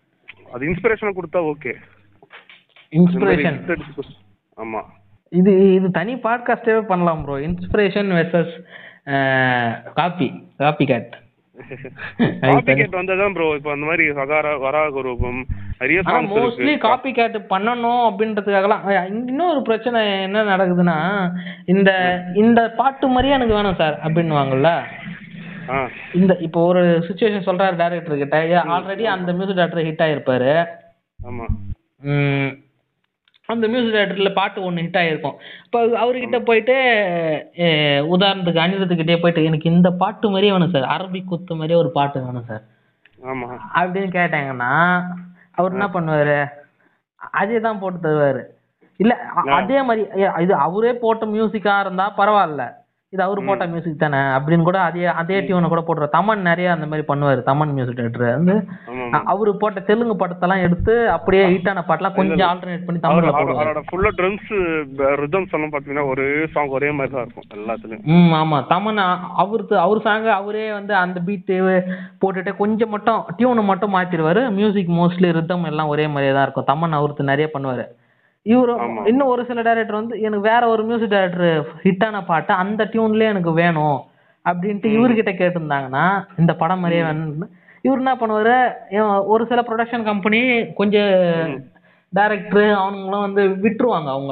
அது இன்ஸ்பிரேஷன் கொடுத்தா ஓகே இன்ஸ்பிரேஷன் ஆமா இது இது தனி பாட்காஸ்டே பண்ணலாம் bro inspiration versus copy copy cat copy cat வந்தாதான் ப்ரோ இப்போ அந்த மாதிரி சகாரா வராக ரூபம் நிறைய ஆனா சாங்ஸ் மோஸ்ட்லி இருக்கு காப்பி கேட் பண்ணணும் அப்படின்றதுக்காகலாம் அஹ் இன்னொரு பிரச்சனை என்ன நடக்குதுன்னா இந்த இந்த பாட்டு மாதிரியே எனக்கு வேணும் சார் அப்படின்னுவாங்கல்ல ஆ இந்த இப்போ ஒரு சுச்சுவேஷன் சொல்றாரு டேரக்டர் கிட்ட ஆல்ரெடி அந்த மியூசிக் டேரக்டர் ஹிட் ஆயிருப்பாரு ஆமா ம், அந்த மியூசிக் டேரக்டர்ல பாட்டு ஒன்று ஹிட் ஆயிருக்கும் இப்போ அவர்கிட்ட போயிட்டு அஹ், உதாரணத்துக்கு அனிருத்துக்கிட்டே போயிட்டு எனக்கு இந்த பாட்டு மாதிரியே வேணும் சார் அரபிக் குத்து மாதிரியே ஒரு பாட்டு வேணும் சார் ஆமா அப்படின்னு கேட்டாங்கன்னா அவர் என்ன பண்ணுவாரு அதே தான் போட்டு தருவாரு இல்ல அ- அதே மாதிரி ஏ, இது அவரே போட்ட மியூசிக்கா இருந்தா பரவாயில்ல இது அவரு போட்ட மியூசிக் தானே அப்படின்னு கூட அதே அதே டியூனை கூட போட்டுருவாரு தமன் நிறைய அந்த மாதிரி பண்ணுவாரு தமன் மியூசிக் டேரக்டர் வந்து ஆமா அ- அவரு போட்ட தெலுங்கு படத்தெல்லாம் எடுத்து அப்படியே ஹிட்டான பாட்டெல்லாம் கொஞ்சம் ஆல்டர்னேட் பண்ணி தமிழ்ல அவரோட போடுவாரு அவரோட ஃபுல்லா ட்ரம்ஸ் ரிதம்ஸ் எல்லாம் பாத்தீங்கன்னா ஒரே சாங் ஒரே மாதிரி தான் இருக்கும் எல்லாத்துலயும் ம் ஆமா தமன் அ- அவருக்கு அவர் சாங் அவரே வந்து அந்த பீட்டு போட்டுட்டு கொஞ்சம் மட்டும் டியூனை மட்டும் மாத்திருவாரு மியூசிக் மோஸ்ட்லி ரிதம் எல்லாம் ஒரே மாதிரியே தான் இருக்கும் தமன் அவருக்கு நிறைய பண்ணுவாரு இவரு ஆமா. இன்னும் ஒரு சில டைரக்டர் வந்து எனக்கு வேற ஒரு மியூசிக் டைரக்டர் ஹிட்டான பாட்டு அந்த டியூன்லயே எனக்கு வேணும் அப்படின்ட்டு இவர்கிட்ட கேட்டிருந்தாங்கன்னா இந்த படம் மாதிரியே வேணும்னு இவர் என்ன பண்ணுவாரு இவன் ஒரு சில ப்ரொடக்ஷன் கம்பெனி கொஞ்சம் டைரக்டர் அவனுங்களும் வந்து விட்டுருவாங்க அவங்க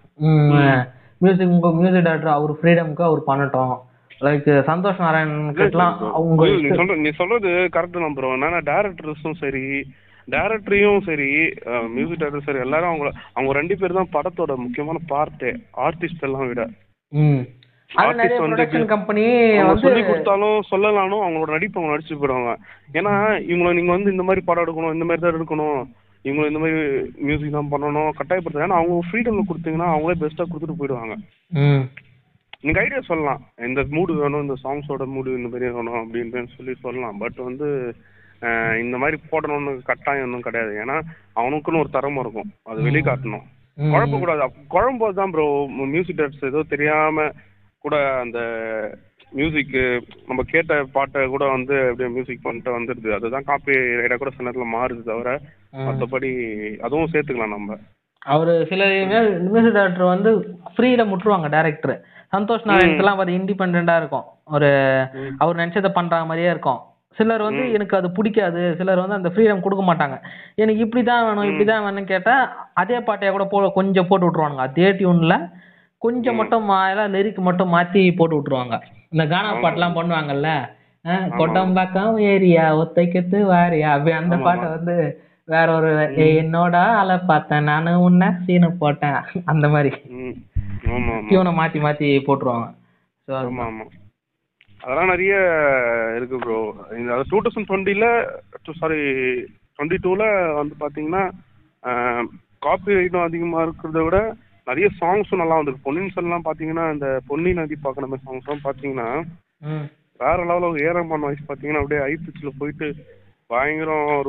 மியூசிக் உங்க மியூசிக் டைரக்டர் அவர் ஃப்ரீடம்க்கு அவர் பண்ணட்டும் லைக் சந்தோஷ் நாராயண் கிட்டலாம் அவங்க நீ- நீ சொல்ற நீ சொல்றது கரெக்ட் தான் ப்ரோ என்னன்னா டேரக்டர்ஸும் சரி டேரக்டரையும் சரி மியூசிக் டேரக்டர் சரி எல்லாரும் அவங்க அவங்க ரெண்டு பேர் தான் படத்தோட முக்கியமான பார்ட்டே ஆர்டிஸ்ட் எல்லாம் விட ம் அது நிறைய Artist வந்து ப்ரொடக்ஷன் கம்பெனி அவங்க வந்து சொல்லி கொடுத்தாலும் சொல்லலாலும் அவங்களோட நடிப்பு அவங்க நடிச்சு போயிடுவாங்க ஏன்னா இவங்கள நீங்க வந்து இந்த மாதிரி படம் எடுக்கணும் இந்த மாதிரி தான் எடுக்கணும் இவங்க இந்த மாதிரி மியூசிக் தான் பண்ணணும் கட்டாயப்படுத்த ஏன்னா அவங்க ஃப்ரீடம் கொடுத்தீங்கன்னா அவங்களே பெஸ்ட்டாக கொடுத்துட்டு போயிடுவாங்க ம் நீங்க ஐடியா சொல்லலாம் இந்த மூடு வேணும் இந்த சாங்ஸோட மூடு இந்த மாதிரி வேணும் அப்படின்னு சொல்லி சொல்லலாம் பட் வந்து அஹ், இந்த மாதிரி போடணும்னு கட்டாயம் ஒன்றும் கிடையாது ஏன்னா அவனுக்குன்னு ஒரு திறமை இருக்கும் அது வெளிக்காட்டணும் ம். குழப்பக்கூடாது அப்ப- குழம்பும்போது தான் ப்ரோ மியூசிக் டேரக்டர்ஸ் ஏதோ தெரியாம கூட அந்த மியூசிக் நம்ம கேட்ட பாட்டை கூட வந்து அப்படியே மியூசிக் பண்ணிட்டு வந்துடுது அதுதான் காப்பி ரைடாக கூட சில நேரத்தில் மாறுது தவிர ம். மற்றபடி அதுவும் சேர்த்துக்கலாம் நம்ம அவரு சில மியூசிக் டைரக்டர் வந்து ஃப்ரீல முட்டுருவாங்க டைரக்டர் சந்தோஷ் நாராயணத்துலாம் பார்த்து இண்டிபெண்டா இருக்கும் ஒரு அவர் நினைச்சதை பண்ற மாதிரியே இருக்கும் சிலர் வந்து எனக்கு அது பிடிக்காது சிலர் வந்து அந்த ஃப்ரீடம் கொடுக்க மாட்டாங்க எனக்கு இப்படிதான் வேணும் இப்படிதான் வேணும்னு கேட்டா அதே பாட்டையை கூட போ கொஞ்சம் போட்டு விட்டுருவாங்க அதே டியூன்ல கொஞ்சம் மட்டும் லிரிக் மட்டும் மாத்தி போட்டு விட்டுருவாங்க இந்த கானா பாட்டுலாம் பண்ணுவாங்கல்ல அஹ், கொட்டம்பாக்கம் ஏரியா ஒத்தைக்கத்து வாரியா அப்படி அந்த பாட்டை வந்து வேற ஒரு ஏய், என்னோட ஆளை பார்த்தேன் நானு உன்னை சீனு போட்டேன் அந்த மாதிரி ம் ஆமாம் ஆமாம் டியூனை மாத்தி மாத்தி போட்டுருவாங்க ஸோ ஆமா ஆமா அதெல்லாம் நிறைய இருக்கு ப்ரோ இந்த அது டூ தௌசண்ட் டுவெண்ட்டியில் சாரி டுவெண்ட்டி டூவில் வந்து பார்த்தீங்கன்னா காப்பி ரைட்டும் அதிகமாக இருக்கிறத விட நிறைய சாங்ஸும் நல்லா வந்திருக்கு பொன்னியின் செல்லாம் பார்த்தீங்கன்னா இந்த பொன்னி நதி பார்க்குற மாதிரி சாங்ஸ்லாம் பார்த்தீங்கன்னா ம் வேற லெவலில் ஏரமான வாய்ஸ் பார்த்தீங்கன்னா அப்படியே ஹை பிச்சில் போயிட்டு பயங்கரம் ஒரு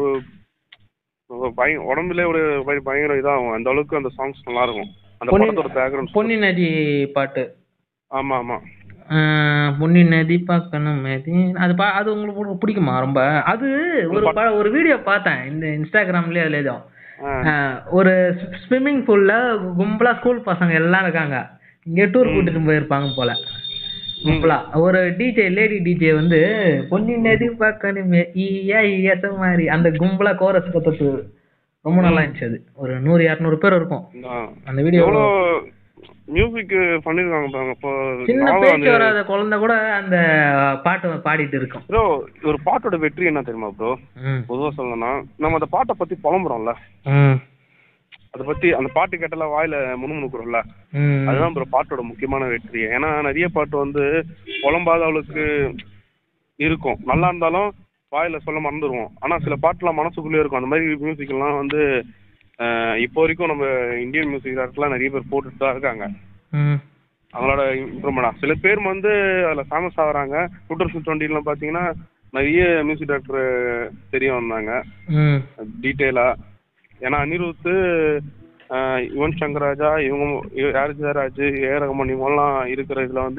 ஒரு பய உடம்புலே ஒரு பய- பயங்கரம் இதாகும் அந்த அளவுக்கு அந்த சாங்ஸ் நல்லா இருக்கும் அந்த பொன்னி- படத்தோட பேக்ரவுண்ட் பொன்னி நதி பாட்டு ஆமா ஆமா ஆஹ் பொன்னி நதி பார்க்கணும் நதி அது பா அது உங்களுக்கு பிடி- பிடிக்குமா ரொம்ப அது ஒரு ப- ஒரு வீடியோ பார்த்தேன் இந்த இன்ஸ்டாகிராம்லயே அதுல ஏதோ ஆ. ஆஹ் ஒரு ஸ்விம்மிங் பூல்ல கும்பலா ஸ்கூல் பசங்க எல்லாம் இருக்காங்க இங்க டூர் கூட்டிட்டு போயிருப்பாங்க போல கும்பலா ஒரு டிஜே லேடி டிஜே வந்து பொன்னி நதி பார்க்கணுமே ஈயா ஈயத்த மாதிரி அந்த கும்பலா கோரஸ் கத்துறது ரொம்ப நல்லா இருந்துச்சு அது ஒரு நூறு இரநூறு பேர் இருக்கும் ஆ. அந்த வீடியோ எவ்வளோ மியூசிக் பண்ணிருக்காங்க பாருங்க இப்போ சின்ன நானும் பேச்சு அந்த வராத குழந்தை கூட அந்த பாட்டு பாடிட்டு இருக்கும் ப்ரோ ஒரு பாட்டோட வெற்றி என்ன தெரியுமா ப்ரோ ம். பொதுவா சொல்லணும்னா நம்ம அந்த பாட்டை பத்தி புலம்புறோம்ல ம். அதை பத்தி அந்த பாட்டு கேட்டால வாயில முணுமுணுக்குறோம்ல ம். அதுதான் ப்ரோ பாட்டோட முக்கியமான வெற்றி ஏன்னா நிறைய பாட்டு வந்து புலம்பாதவளுக்கு இருக்கும் நல்லா இருந்தாலும் வாயில சொல்ல மறந்துடுவோம் ஆனா சில பாட்டுலாம் மனசுக்குள்ளே இருக்கும் அந்த மாதிரி மியூசிக் எல்லாம் வந்து அஹ், இப்போ வரைக்கும் நம்ம இந்தியன் மியூசிக் டேரக்டர்லாம் நிறைய பேர் போட்டுட்டு தான் இருக்காங்க ம். அவங்களோட இம்ப்ரூவ்மெண்ட் சில பேர் வந்து அதில் ஃபேமஸ் ஆகுறாங்க டூ தௌசண்ட் டுவெண்ட்டிலாம் பார்த்தீங்கன்னா நிறைய மியூசிக் டேரக்டர் தெரிய வந்தாங்க ம். டீட்டெயிலாக ஏன்னா அனிருத்து ஆஹ் யுவன் சங்கர் ராஜா இவங்க யார் ஜெயராஜ் ஏ ரகமான் இவங்கெல்லாம் இருக்கிற இதில் வந்து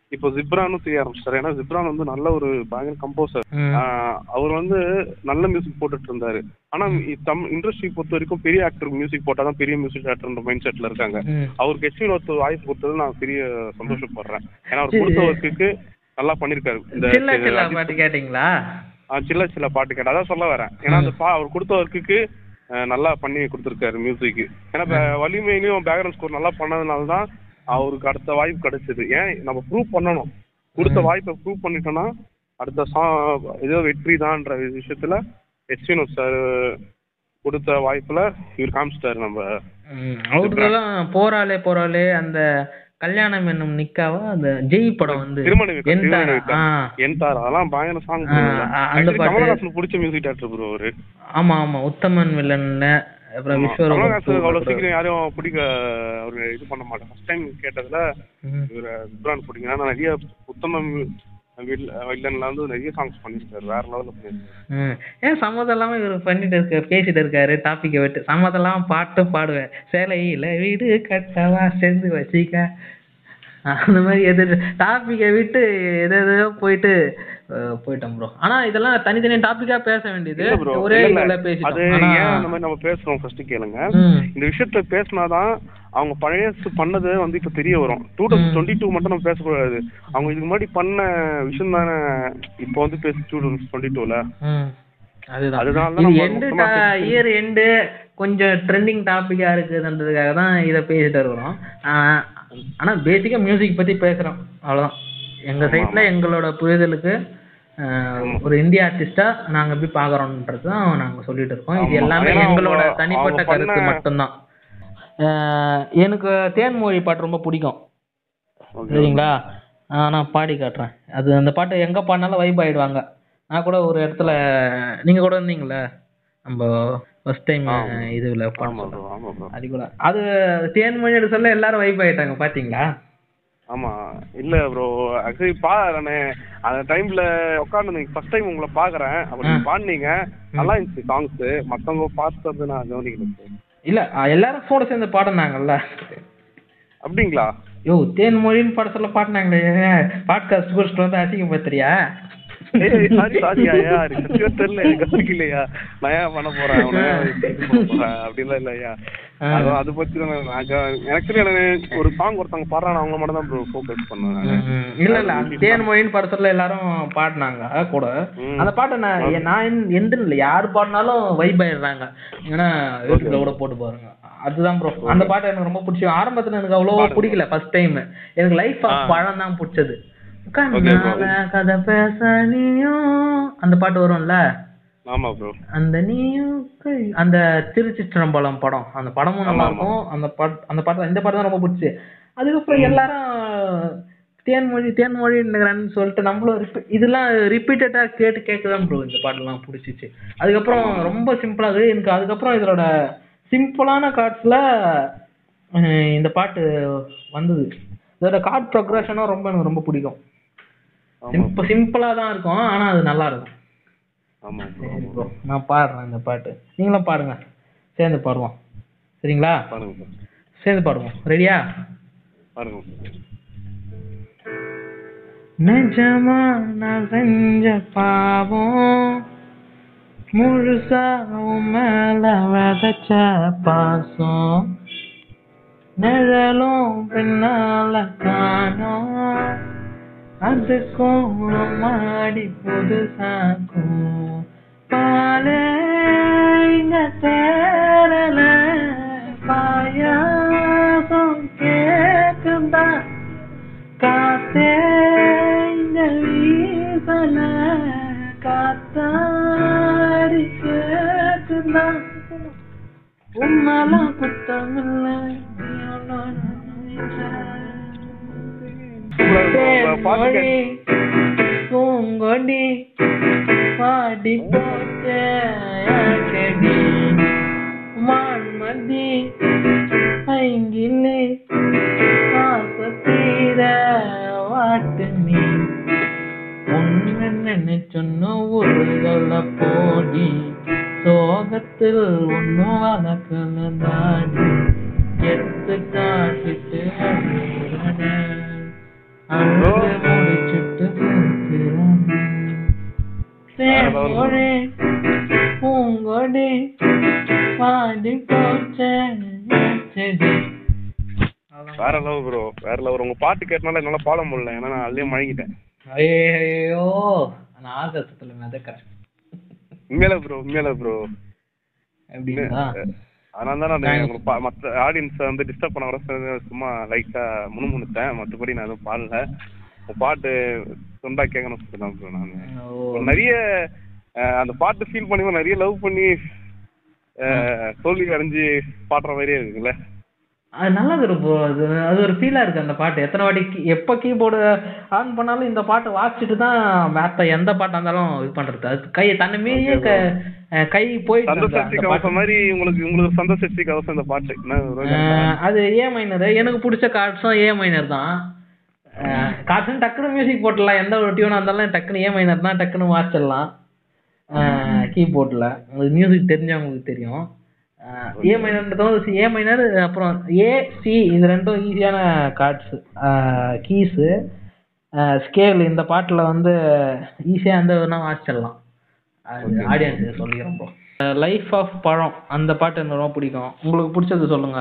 இப்போ ஜிப்ரானும் தெரிய ஆரம்பிச்சிட்டாரு ஏன்னா ஜிப்ரான் வந்து நல்ல ஒரு பயங்கர கம்போசர் ம். அவர் வந்து நல்ல மியூசிக் போட்டுட்டு இருந்தாரு ஆனா இ- தம் இண்டஸ்ட்ரி பொறுத்த வரைக்கும் பெரிய ஆக்டர் மியூசிக் போட்டாதான் பெரிய மியூசிக் டேரக்டர்ன்ற மைண்ட் செட்ல இருக்காங்க ம். அவருக்கு எஸ்வி ஒருத்தர் வாய்ப்பு கொடுத்தது நான் பெரிய சந்தோஷப்படுறேன் ஏன்னா அவர் கொடுத்த ஒர்க்குக்கு நல்லா பண்ணிருக்காரு இந்த சில்ல சில்ல பாட்டு கேட்டிங்களா ஆ, சில்ல சில்ல பாட்டு கேட்டா அதான் சொல்ல வரேன் ஏன்னா அந்த பா அவர் கொடுத்த ஒர்க்குக்கு நல்லா பண்ணி கொடுத்துருக்காரு மியூசிக் ஏன்னா இப்ப வலிமையிலையும் பேக்ரவுண்ட் ஸ்கோர் நல்லா பண்ணதுனால தான் அவருக்கு அடுத்த வாய்ப்பு கிடைச்சது ஏன் நம்ம ப்ரூவ் பண்ணணும் கொடுத்த வாய்ப்பை ப்ரூவ் பண்ணிட்டோம்னா அடுத்த சா ஏதோ வெற்றி தான்ற விஷயத்துல எஸ்வினோத் சார் கொடுத்த வாய்ப்புல இவர் காமிச்சிட்டாரு நம்ம ம். அவருக்கெல்லாம் போராளே போராளே அந்த கல்யாணம் என்னும் நிக்காவா அந்த ஜெய் படம் வந்து திருமண வீக்கம், என் திருமண தாரா? வீக்கம். ஆ. என் தாரா அதெல்லாம் பயங்கர சாங் ஆ, ஆ, அந்த பாட்டு. கமலஹாசன் பிடிச்ச மியூசிக் டேரக்டர் ப்ரோ அவரு ஆமா ஆமா உத்தமன் வில்லன்ல அப்புறம் விஸ்வரூபம் கமலஹாசன் அவ்வளவு two சீக்கிரம் யாரையும் பிடிக்க அவரு இது பண்ண மாட்டேன் ஃபர்ஸ்ட் டைம் கேட்டதுல ம். இவர ஜிப்ரான் பிடிக்கும் ஏன்னா நிறைய உத்தம வில்லன்ல வந்து நிறைய சாங்ஸ் பண்ணிருக்காரு வேற லெவல்ல பண்ணிருக்காரு ம். ஏன் சம்மதம் இல்லாம இவர் பண்ணிட்டு இருக்க பேசிட்டு இருக்காரு டாபிக்கை விட்டு சம்மதம் இல்லாம பாட்டு பாடுவேன் சேலையில வீடு கட்டவா சேர்ந்து வச்சிக்க அந்த மாதிரி எது டாபிக்கை விட்டு எது எதோ போயிட்டு அஹ், போயிட்டோம் ப்ரோ ஆனா இதெல்லாம் தனித்தனி டாபிக்கா பேச வேண்டியது இல்ல bro, ஒரே இல்ல, இதுல அது பேசிட்டோம் ஆனா ஏன் அந்த மாதிரி நம்ம பேசுறோம் ஃபர்ஸ்ட் கேளுங்க ம். இந்த விஷயத்த பேசினாதான் அவங்க பழையசு பண்ணது வந்து இப்ப தெரிய வரும் டூ தௌசண்ட் டுவெண்ட்டி டூ மட்டும் நம்ம பேசக்கூடாது அவங்க இதுக்கு முன்னாடி பண்ண விஷயம் தானே இப்போ வந்து பேசி டூ தௌசண்ட் டுவெண்ட்டி டூல ம். அதுதான் அதனால தான் இது நம்ம எண்டு மொத்தமா பேசி- இயர் எண்டு கொஞ்சம் ட்ரெண்டிங் டாபிக்கா இருக்குதுன்றதுக்காக தான் இதை பேசிட்டு இருக்கிறோம் ஆஹ் ஆனா பேசிக்கா மியூசிக் பத்தி பேசுறோம் அவ்வளவுதான் எங்க சைட்ல எங்களோட புரிதலுக்கு ஆஹ் ஒரு இந்திய ஆர்டிஸ்டா நாங்க எப்படி பாக்குறோம்ன்றது தான் நாங்க சொல்லிட்டு இருக்கோம் இது ஆமா. எல்லாமே ஏன்னா எங்களோட அவங்க- தனிப்பட்ட அவங்க பண்ண- கருத்து மட்டும்தான் ஆஹ் எனக்கு தேன்மொழி பாட்டு ரொம்ப பிடிக்கும் Okay. சரிங்களா ஆ, நான் பாடி காட்டுறேன் அது அந்த பாட்டு எங்க பாடினாலும் வைப் ஆயிடுவாங்க நான் கூட ஒரு இடத்துல நீங்க கூட இருந்தீங்களே நம்ம ஃபர்ஸ்ட் டைம் ஆமா. இதுல ஆமா பாட்டு ப்ரோ ஆமா ப்ரோ அது கூட அது தேன்மொழி எடுக்க சொல்ல எல்லாரும் வைப் ஆயிட்டாங்க பாத்தீங்களா ஆமா இல்ல ப்ரோ ஆக்சுவலி பா நானு அந்த டைம்ல உட்காந்து ஃபர்ஸ்ட் டைம் உங்களை பாக்குறேன் அப்ப நீங்க பாடுனீங்க நல்லா இருந்துச்சு சாங்ஸ் மத்தவங்க பார்த்தது நான் கவனிக்கல bro. இல்ல அ, எல்லாரும் கூட சேர்ந்து பாடினாங்கல்ல அப்படிங்களா யோ தேன்மொழின்னு பாட சொல்ல பாடினாங்களே பாட்காஸ்ட் குடிச்சிட்டு வந்து அசிங்கப்படுத்துறியா சாரி சாரி ஐயா எனக்கு சத்தியமா தெரியல எனக்கு கவனிக்கலையா நான் ஏன் பண்ண போறேன் அவனை ஏன் இது பண்ண போறேன் அப்படிலாம் இல்லையா அது அது பத்தி தான் நான் ஆக்சுவலி எனக்கு ஒரு சாங் ஒருத்தவங்க பாடுறாங்க அவங்க மட்டும் தான் ப்ரோ ஃபோக்கஸ் பண்ணேன் நானு. ம், இல்ல இல்ல அந்த தேன்மொழின்னு பாட சொல்ல எல்லாரும் பாடினாங்க கூட ம். அந்த பாட்டை நான் எ- நான் எந்த- எந்த இல்லை யார் பாடினாலும் வைப் ஆயிடுறாங்க ஏன்னா யூடியூப்ல கூட போட்டு பாருங்க அதுதான் ப்ரோ அந்த பாட்டு எனக்கு ரொம்ப பிடிச்சி ஆரம்பத்துல எனக்கு அவ்வளோ பிடிக்கல ஃபர்ஸ்ட் டைம் எனக்கு லைஃப் ஆஃப் பழம் தான் பிடிச்சது கண்ணால கதை பேச நீயும் அந்த பாட்டு வரும்ல ஆமா ப்ரோ அந்த நீயும் கை- அந்த திருச்சிற்றம்பலம் படம் அந்த படமும் நல்லா இருக்கும் அந்த பாட்டு அந்த பாட்டு இந்த பாட்டு தான் ரொம்ப பிடிச்சி அதுக்கப்புறம் எல்லாரும் தேன்மொழி தேன்மொழின்னு சொல்லிட்டு நம்மளும் repeat- இதெல்லாம் ரிப்பீட்டடா கேட்டு கேட்கதான் ப்ரோ இந்த பாட்டெல்லாம் பிடிச்சிச்சு அதுக்கப்புறம் ரொம்ப சிம்பிளா இருக்கு எனக்கு அதுக்கப்புறம் இதோட சிம்பிளான கார்ட்ஸ்ல இந்த பாட்டு வந்தது இதோட கார்ட் ப்ரொக்ரஷனும் ரொம்ப எனக்கு ரொம்ப பிடிக்கும் ஆமா சிம்பிள் சிம்பிளா தான் இருக்கும் ஆனா அது நல்லா இருக்கும் ஆமா bro. சரி ப்ரோ நான் பாடுறேன் இந்த பாட்டு நீங்களும் பாடுங்க சேர்ந்து பாடுவோம் சரிங்களா பாருங்க bro. சேர்ந்து பாடுவோம் ரெடியா பாருங்க bro. நிஜமா நான் செஞ்ச பாவம் முழுசா உன் மேல விதைச்ச பாசம் நிழலும் பின்னால காணோம் அதுக்கும் மாடி புதுசாக்கும் பாலே இங்க தேரல பாயாசம் கேக்குதா காத்தே இங்க வீசல காத்தாடி கேக்குதா உன்னாலாம் குத்தமில்லை நீ பாட்டு பூங்கொடி பாடி போச்ச செடி மான்மதி ஐங்கிலே ஆசத்தீர வாட்டு நீ ஒன்னு நினைச்சொன்னு ஒரு போடி சோகத்தில் ஒன்னு வளர்க்கல தாடி எடுத்து காட்டிட்டு அழுகிறேன். அழுது முடிச்சிட்டு பூக்கிறோம். தேன்மொழி, பூங்கொடி, பாடி போச்சே செடி. அவ்வளவுதான். வேற லெவல் ப்ரோ வேற லெவல் உங்க பாட்டு கேட்டனால என்னால பாட முடியல ஏன்னா நான் அதுலயே மழகிட்டேன் ஐயோ நான் ஆகாசத்துல மிதக்கிறேன் உண்மையில ப்ரோ உண்மையில ப்ரோ அப்படிங்களா அதனால தான் நான் உங்களுக்கு பா- மத்த ஆடியன்ஸை வந்து டிஸ்டர்ப் பண்ண கூட சரி, சும்மா லைட்டா முணுமுணுத்தேன் மற்றபடி நான் எதுவும் பாடல உங்க பாட்டு சொந்தா கேட்கணும் சொல்லி தான் ப்ரோ நான் ஓ நிறைய அஹ், அந்த பாட்டு ஃபீல் பண்ணி நிறைய லவ் பண்ணி அஹ், தோல்வி அடைஞ்சு பாடுற மாதிரியே இருக்குல்ல அது நல்லது இருக்கும் அது அது ஒரு ஃபீலா இருக்கு அந்த பாட்டு எத்தனை வாட்டி key- எப்ப கீபோர்டு ஆன் பண்ணாலும் இந்த பாட்டு வாசிச்சுட்டு தான் மத்த எந்த பாட்டா இருந்தாலும் இது பண்றது அது கை தன்னை மீறியே க- அஹ் கை போயிட்டு சந்த இருக்கு சஷ்டி அந்த பாட்டு. கவசம் மாதிரி உங்களுக்கு உங்களுக்கு சந்த சஷ்டி கவசம் இந்த பாட்டு என்ன ஒரு அஹ் அது ஏ மைனர் எனக்கு பிடிச்ச கார்ட்ஸும் ஏ மைனர் தான் கார்ட்ஸும் டக்குனு மியூசிக் போட்டுடலாம் எந்த ஒரு டியூனா இருந்தாலும் டக்குனு ஏ மைனர் தான் டக்குனு வாசிச்சிடலாம் கீபோர்டில் உங்களுக்கு மியூசிக் தெரிஞ்சவங்களுக்கு தெரியும் ஏ மைனர்ன்றது ஏ மைனர் அப்புறம் ஏ சி இது ரெண்டும் ஈஸியான கார்ட்ஸ் கீஸு ஸ்கேல் இந்த பாட்டில் வந்து ஈஸியாக எந்த வேணா வாசிச்சிடலாம் அது ஆடியன்ஸ் சொல்லிக்கிறோம் ப்ரோ லைஃப் ஆஃப் பழம் அந்த பாட்டு எனக்கு ரொம்ப பிடிக்கும் உங்களுக்கு பிடிச்சது சொல்லுங்க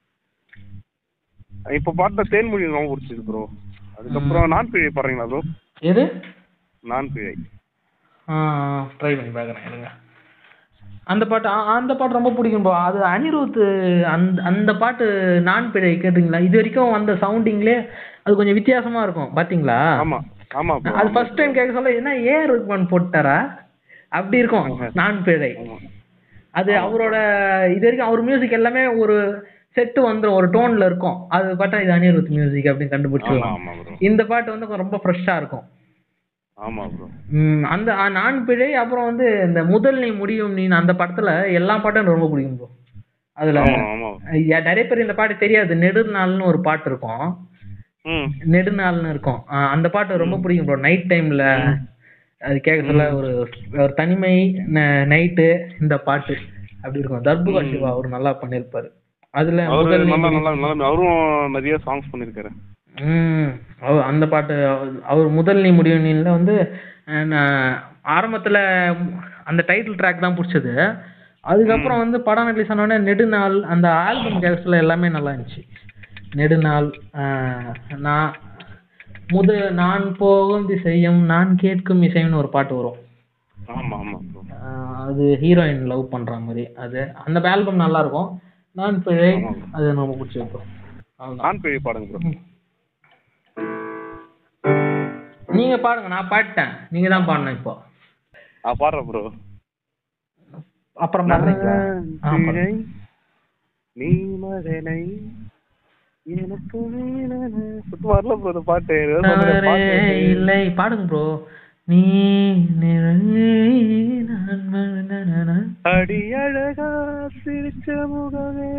இப்ப பாட்டுல தேன்மொழி ரொம்ப பிடிச்சது ப்ரோ அதுக்கப்புறம் நான் பிழை பாடுறீங்களா ப்ரோ எது நான் பிழை ட்ரை பண்ணி பார்க்குறேன் இருங்க அந்த பாட்டு ஆ, அந்த பாட்டு ரொம்ப பிடிக்கும் ப்ரோ அது அனிருத் அந்த அந்த பாட்டு நான் பிழை கேட்டிங்களா இது வரைக்கும் வந்த சவுண்டிங்லேயே அது கொஞ்சம் வித்தியாசமா இருக்கும் பாத்தீங்களா ஆமா ஆமா ப்ரோ அது ஃபர்ஸ்ட் டைம் கேட்க சொல்ல என்ன ஏ ருக்மன் போட்டாரா அப்படி இருக்கும் நான் பிழை ஆமா அது அவரோட இது வரைக்கும் அவர் மியூசிக் எல்லாமே ஒரு செட்டு வந்துரும் ஒரு டோன்ல இருக்கும் அது பார்த்தா இது அனிருத் மியூசிக் அப்படின்னு ஆமா கண்டுபிடிச்சிடலாம் ஆமா ப்ரோ இந்த பாட்டு வந்து கொஞ்சம் ரொம்ப ஃப்ரெஷ்ஷா இருக்கும் ஆமா ப்ரோ ம், அந்த ஆ, நான் பிழை அப்புறம் வந்து இந்த முதல் நீ முடியும் நீ அந்த படத்துல எல்லா பாட்டும் எனக்கு ரொம்ப பிடிக்கும் bro அதுல ஆமா ஆமா ஐயா, நிறைய பேர் இந்த பாட்டு தெரியாது நெடுநாள்னு ஒரு பாட்டு இருக்கும் ம் நெடுநாள்னு இருக்கும் ஆ, அந்த பாட்டு ரொம்ப பிடிக்கும் ப்ரோ நைட் டைம்ல அது கேட்க சொல்ல ஒரு ஒரு தனிமை நைட்டு இந்த பாட்டு அப்படி இருக்கும் தர்புகா சிவா அவர் நல்லா பண்ணியிருப்பாரு அதுல அவரு முதல் நீ நல்லா முடியும் நல்லா நல்லா அவரும் நிறைய சாங்ஸ் பண்ணிருக்காரு ம் அவர் அந்த பாட்டு அவர்- அவர் முதல் நீ முடியும் நீல வந்து அஹ், நான் ஆரம்பத்துல அந்த டைட்டில் ட்ராக் தான் பிடிச்சது அதுக்கப்புறம் வந்து படம் ரிலீஸ் ஆனோடனே நெடுநாள் அந்த ஆல்பம் கேரக்டர்ல எல்லாமே நல்லா இருந்துச்சு நெடுநாள் அஹ், நான் முத நான் போகும் திசையும் நான் கேட்கும் இசையும்னு ஒரு பாட்டு வரும் ஆமா ஆமா ப்ரோ அஹ், அது ஹீரோயின் லவ் பண்ற மாதிரி அது அந்த ஆல்பம் நல்லா இருக்கும் நான் பிழை அது எனக்கு ரொம்ப பிடிச்சிருக்கும் அவ்வளவுதான் நான் பிழை பாடுங்க ப்ரோ நீங்க பாடுங்க நான் பாடிட்டேன் நீங்க தான் பாடணும் இப்போ ஆ பாடுறேன் ப்ரோ அப்புறம் பாடுறீங்களா ஆ, பாடுங்க. பிழை நீ மகனை எனக்கு வேணன. சுத்தமா வரல ப்ரோ இந்த பாட்டு ஏதோ சொன்னீங்க, தவறே பாட்டு இல்லை பாடுங்க ப்ரோ நீ நிழலே, நான் மனநன. அடி அழகா சிரிச்ச முகமே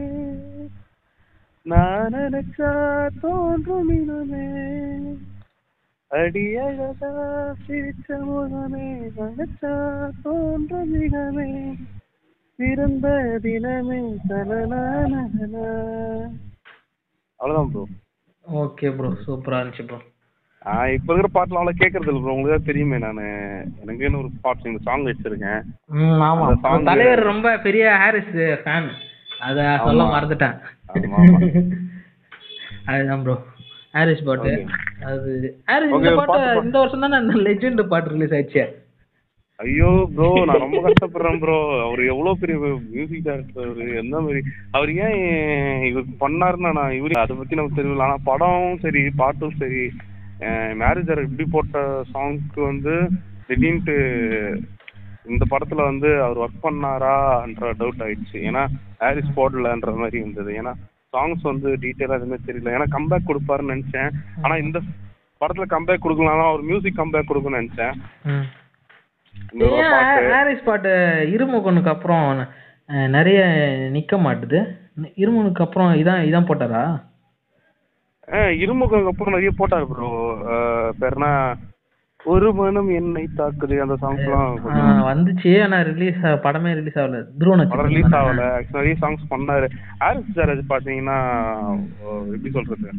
நான் நினைச்சா தோன்றும் இனமே அடி அழகா சிரிச்ச முகமே நினைச்சா தோன்றும் இனமே பிறந்த தினமே தனனான அவ்வளவுதான் ப்ரோ ஓகே ப்ரோ சூப்பரா இருந்துச்சு ப்ரோ ஆ இப்ப இருக்கிற பாட்டுல அவ்வளவு கேட்கறது இல்லை ப்ரோ உங்களுக்கு தான் தெரியுமே நானு எனக்குன்னு ஒரு பாட்டு இந்த சாங் வச்சிருக்கேன் ம் ஆமா அந்த song- உங்க தலைவர் ரொம்ப பெரிய ஹாரிஸ் ஃபேன் அத சொல்ல ஆமா. மறந்துட்டேன் ஆமா, ஆமா. அதுதான் ப்ரோ ஹாரிஸ் பாட்டு Okay. அது ஹாரிஸ் Okay, இந்த ஒரு பாட்டு பாட்டு பா- இந்த வருஷம் தானே லெஜெண்ட் பாட்டு ரிலீஸ் ஆயிடுச்சு ஐயோ ப்ரோ நான் ரொம்ப கஷ்டப்படுறேன் ப்ரோ அவர் எவ்வளவு பெரிய மியூசிக் டைரக்டர் அவரு எந்த மாதிரி அவர் ஏன் இவர் பண்ணாருன்னா நான் இவரு அதை பத்தி நமக்கு தெரியல ஆனா படம் சரி பாட்டும் சரி மேரேஜ் இப்படி போட்ட சாங்க்கு வந்து திடீர்னுட்டு இந்த படத்துல வந்து அவர் ஒர்க் பண்ணாரான்ற டவுட் ஆயிடுச்சு ஏன்னா ஹாரிஸ் போடலன்ற மாதிரி இருந்தது ஏன்னா சாங்ஸ் வந்து டீட்டெயிலா எதுவுமே தெரியல ஏன்னா கம்பேக் கொடுப்பாருன்னு நினைச்சேன் ஆனா இந்த படத்துல கம்பேக் கொடுக்கலாம் அவர் மியூசிக் கம்பேக் கொடுக்கணும்னு நினைச்சேன் ம் இன்னொரு ஏன் பாட்டு ஹாரிஸ் பாட்டு இருமுகனுக்கு அப்புறம் அஹ், நிறைய நிக்க மாட்டுது இருமுகனுக்கு அப்புறம் இதான் இதான் போட்டாரா ஆஹ் இருமுகம் அப்புறம் நிறைய போட்டாரு ப்ரோ பேர்னா ஒரு மனம் என்னை தாக்குது அந்த சாங்ஸ்லாம் ஆஹ், வந்துச்சு ஆனா ரிலீஸ் படமே ரிலீஸ் ஆகல துருவ படம் ரிலீஸ் நட்சத்திரம் ஆகல நிறைய சாங்ஸ் பண்ணாரு ஹாரிஸ் ஜாரேஜ் பாத்தீங்கன்னா அஹ் எப்படி சொல்றது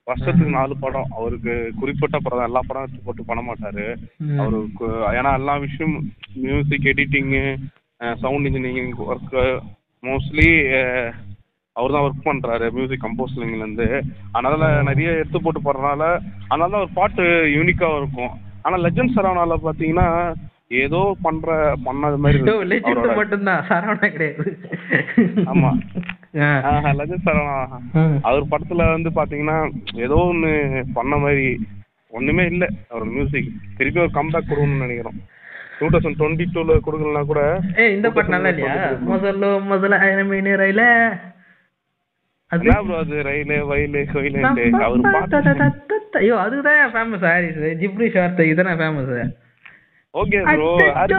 வருஷத்துக்கு நாலு படம் அவருக்கு குறிப்பிட்ட படம் தான் எல்லா படம் எடுத்து போட்டு பண்ண மாட்டாரு ம். அவருக்கு ஏன்னா எல்லா விஷயம் மியூசிக் எடிட்டிங்கு சவுண்ட் இன்ஜினியரிங் ஒர்க்கு மோஸ்ட்லி அவர் தான் ஒர்க் பண்ணுறாரு மியூசிக் கம்போசிங்லேருந்து அதனால நிறைய எடுத்து போட்டு போடுறதுனால அதனால தான் ஒரு பாட்டு யூனிக்காக இருக்கும் ஆனால் லெஜண்ட் சரவணால பார்த்தீங்கன்னா ஏதோ பண்ணுற பண்ணாத மாதிரி ஐயோ, இருக்கு legend அவரோட மட்டும்தான் சரவணா கிடையாது ஆமா. ஆ. லெஜண்ட் சரவணா ம். அவர் படத்துல வந்து பாத்தீங்கன்னா ஏதோ ஒண்ணு பண்ண மாதிரி ஒண்ணுமே இல்ல அவர் மியூசிக் திருப்பி ஒரு கம்பேக் கொடுக்கணும்னு நினைக்கிறோம் டூ தௌசண்ட் டுவெண்ட்டி டூல கொடுக்கலனா கூட ஏய் இந்த பாட்டு நல்லா இல்லையா முதல்ல முதல்ல ஆயிரம் மீன் ரயில அது என்ன ப்ரோ அது ரயிலு வயலு கோயிலுன்ட்டு அவர் பாட்டு ஐயோ அதுதான் ஃபேமஸ் ஹாரிஸ் ஜிப்ரி ஷார்ட் இதுதான் ஃபேமஸ் ஓகே ப்ரோ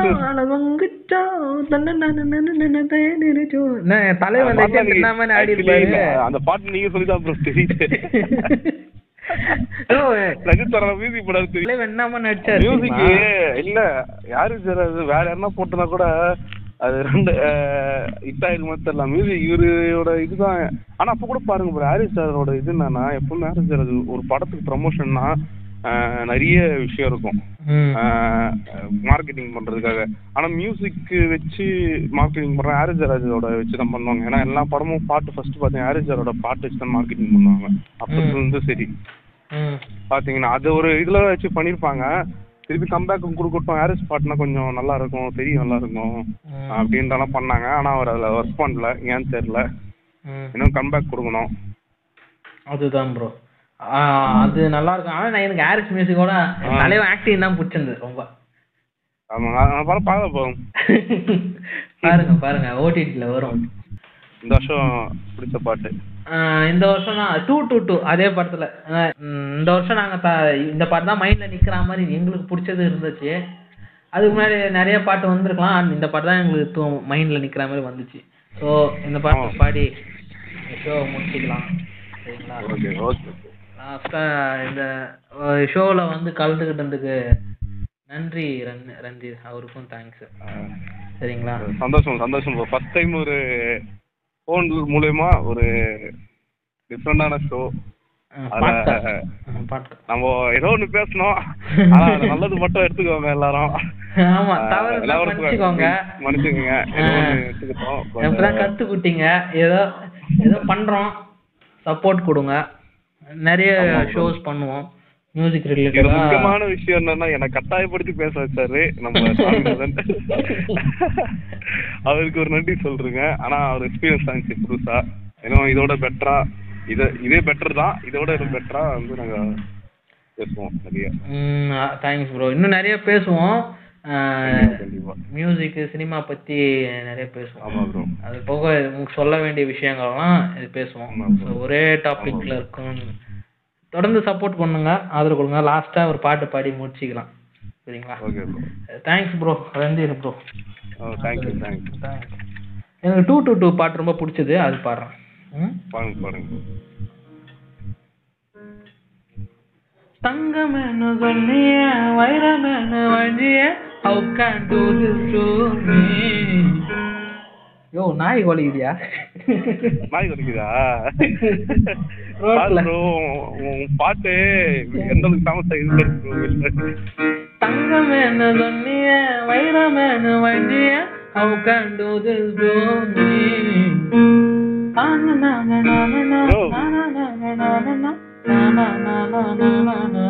தலைவன் legend இல்லாம ஆடி இருப்பாரு அந்த பாட்டு நீங்க சொல்லிதான் ப்ரோ தெரியுது ஐயோ, ரஜித் சார் மியூசிக் படம் தெரியும் தலைவன் என்னமா நடிச்சாரு மியூசிக் தெரியுமா? இல்ல யாரு சார் அது வேற யாருன்னா போட்டுனா கூட அது ரெண்டு ஹிட் ஆயிருக்குமா தெரியல மியூசிக் இவரோட இதுதான் ஆனா அப்ப கூட பாருங்க ப்ரோ ஹாரிஸ் சாரோட இது என்னன்னா எப்பவுமே ஹாரிஸ் சார் அது ஒரு படத்துக்கு ப்ரமோஷன்னா நிறைய விஷயம் இருக்கும் ம். மார்க்கெட்டிங் பண்றதுக்காக ஆனா மியூசிக் வச்சு மார்க்கெட்டிங் பண்ற ஹாரிஸ் ஜராஜோட வச்சு தான் பண்ணுவாங்க ஏன்னா எல்லா படமும் பாட்டு ஃபர்ஸ்ட் பார்த்தீங்கன்னா ஹாரிஸ் ஜாரோட பாட்டு வச்சு தான் மார்க்கெட்டிங் பண்ணுவாங்க அப்பத்துல இருந்து சரி ம். பாத்தீங்கன்னா அது ஒரு இதுல வச்சு பண்ணிருப்பாங்க திருப்பி கம்பேக் கொடுக்கட்டும் ஹாரிஸ் பாட்டுனா கொஞ்சம் நல்லா இருக்கும் தெரியும் நல்லா இருக்கும் ம். அப்படின்றலாம் பண்ணாங்க ஆனா அவர் அதுல ஒர்க் பண்ணல ஏன்னு தெரியல ம். இன்னும் கம்பேக் கொடுக்கணும் அதுதான் ப்ரோ அது நல்லா இருக்கும் ஆனா நான் எனக்கு ஹாரிஸ் மியூசிக்கோட தலைவன் ஆக்டிங் தான் பிடிச்சிருந்தது ரொம்ப ஆமா நான் படம் பார்க்க போகும் பாருங்க பாருங்க ஓடிடில வரும் இந்த வருஷம் பிடிச்ச பாட்டு ஆஹ் இந்த வருஷம் தான் டூ டூ டூ அதே படத்துல ஆஹ் உம் இந்த வருஷம் நாங்க த- இந்த பாட்டு தான் மைண்ட்ல நிக்கிற மாதிரி எங்களுக்கு பிடிச்சது இருந்துச்சு அதுக்கு முன்னாடி நிறைய பாட்டு வந்திருக்கலாம் ஆனா இந்த பாட்டு தான் எங்களுக்கு மைண்ட்ல நிக்கிற மாதிரி வந்துச்சு ஸோ இந்த பாட்டு பாடி ஷோ முடிச்சுக்கலாம் சரிங்களா ஓகே ஓகே லாஸ்டா இந்த ஷோல வந்து கலந்துக்கிட்டதுக்கு நன்றி ரன் ரன்தீர் அவருக்கும் தேங்க்ஸ் சரிங்களா சந்தோஷம் சந்தோஷம் ஃபர்ஸ்ட் டைம் ஒரு ஃபோன் மூலயமா ஒரு டிஃப்ரெண்டான ஷோ பாட்காஸ்ட் பாட்காஸ்ட் நம்ம ஏதோ ஒன்று பேசணும் ஆனா அது நல்லது மட்டும் எடுத்துக்கோங்க எல்லாரும் ஆமா தவறு இருந்தா மன்னிச்சுக்கோங்க மன்னிச்சுக்கோங்க ஏதோ ஒன்று எடுத்துக்கிட்டோம் இப்பதான் கத்துக்கிட்டீங்க ஏதோ ஏதோ பண்றோம் சப்போர்ட் கொடுங்க நிறைய ஷோஸ் பண்ணுவோம் மியூசிக் இதுல ரிலேட்டடா முக்கியமான விஷயம் என்னன்னா என்னை கட்டாயப்படுத்தி பேச வச்சாரு நம்ம சாமிநாதன் அவருக்கு ஒரு நன்றி சொல்றேங்க ஆனா அவர் எக்ஸ்பீரியன்ஸ் ஆச்சு புதுசா ஏன்னா இதோட பெட்டரா இத இதே பெட்டர் தான் இதோட இது பெட்டரா வந்து நாங்க பேசுவோம் நிறைய தேங்க்ஸ் ப்ரோ இன்னும் நிறைய பேசுவோம் கண்டிப்பா மியூசிக் சினிமா பத்தி நிறைய பேசுவோம் ஆமா ப்ரோ அது போக உங்களுக்கு சொல்ல வேண்டிய விஷயங்கள்லாம் இது பேசுவோம் ஆமா bro. So, ஒரே டாபிக்ல இருக்கும் தொடர்ந்து சப்போர்ட் பண்ணுங்க ஆதரவு கொடுங்க லாஸ்டா ஒரு பாட்டு பாடி முடிச்சுக்கலாம் சரிங்களா okay bro thanks bro Randhir bro ஓ தேங்க்யூ தேங்க்யூ எனக்கு டூ டூ டூ பாட்டு ரொம்ப பிடிச்சது அது பாடுறேன் ம்? பாருங்க பாருங்க தங்கமென்னு சொன்னிய வைரமென்னு வழிய how can do this to me யோ நாய் கொலைக்குதியா நாய் வலிக்குதா ரோட்ல. ப்ரோ உன் பாட்டு எந்த அளவுக்கு ஃபேமஸ் ஆகுது ப்ரோ தங்கமென்னு சொன்னிய வைரமென்னு வழிய how can do this to me ஆ, நா, நா, நா, நா, நா, நா, Bro. நா, நா, நா, நா, நா, நா, நா, நா, நா, நா, நா, நா, நா.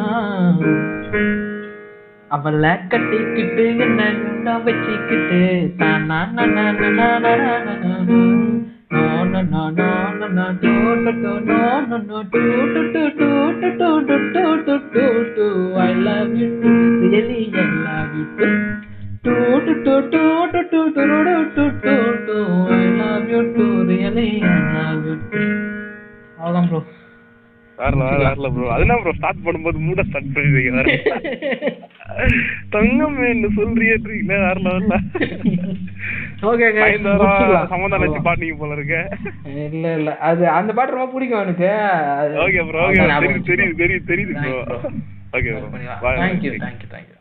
அவள கட்டிக்கிட்டு என்ன நுண்ணா வச்சுக்கிட்டு தானா நா, நா, நா, நா, நா, நா, நா, நா, நா. No, no, no, no, no, no, too, too, too, no, no, no, too, too, too, too, too, too, too, too, too, too, too. I love you too, really I love you too. Too, too, too, too, too, too, too, too, too, too, too. I love you too, really I love you too. அவ்வளோதான் bro வரல வரல bro அதெல்லாம் bro start பண்ணும்போது மூட start பண்ணிடுவீங்க வேற தங்கம் என்ன சொல்றீங்க வரல வரல ஓகே சம்மந்தம் வச்சு பாட்டீங்க போல இருக்க இல்ல இல்ல அது அந்த பாட்டு ரொம்ப பிடிக்கும் எனக்கு ஓகே ப்ரோ ஓகே தெரியுது தெரியுது தெரியுது தெரியுது bro okay bro bye thank you thank you thank you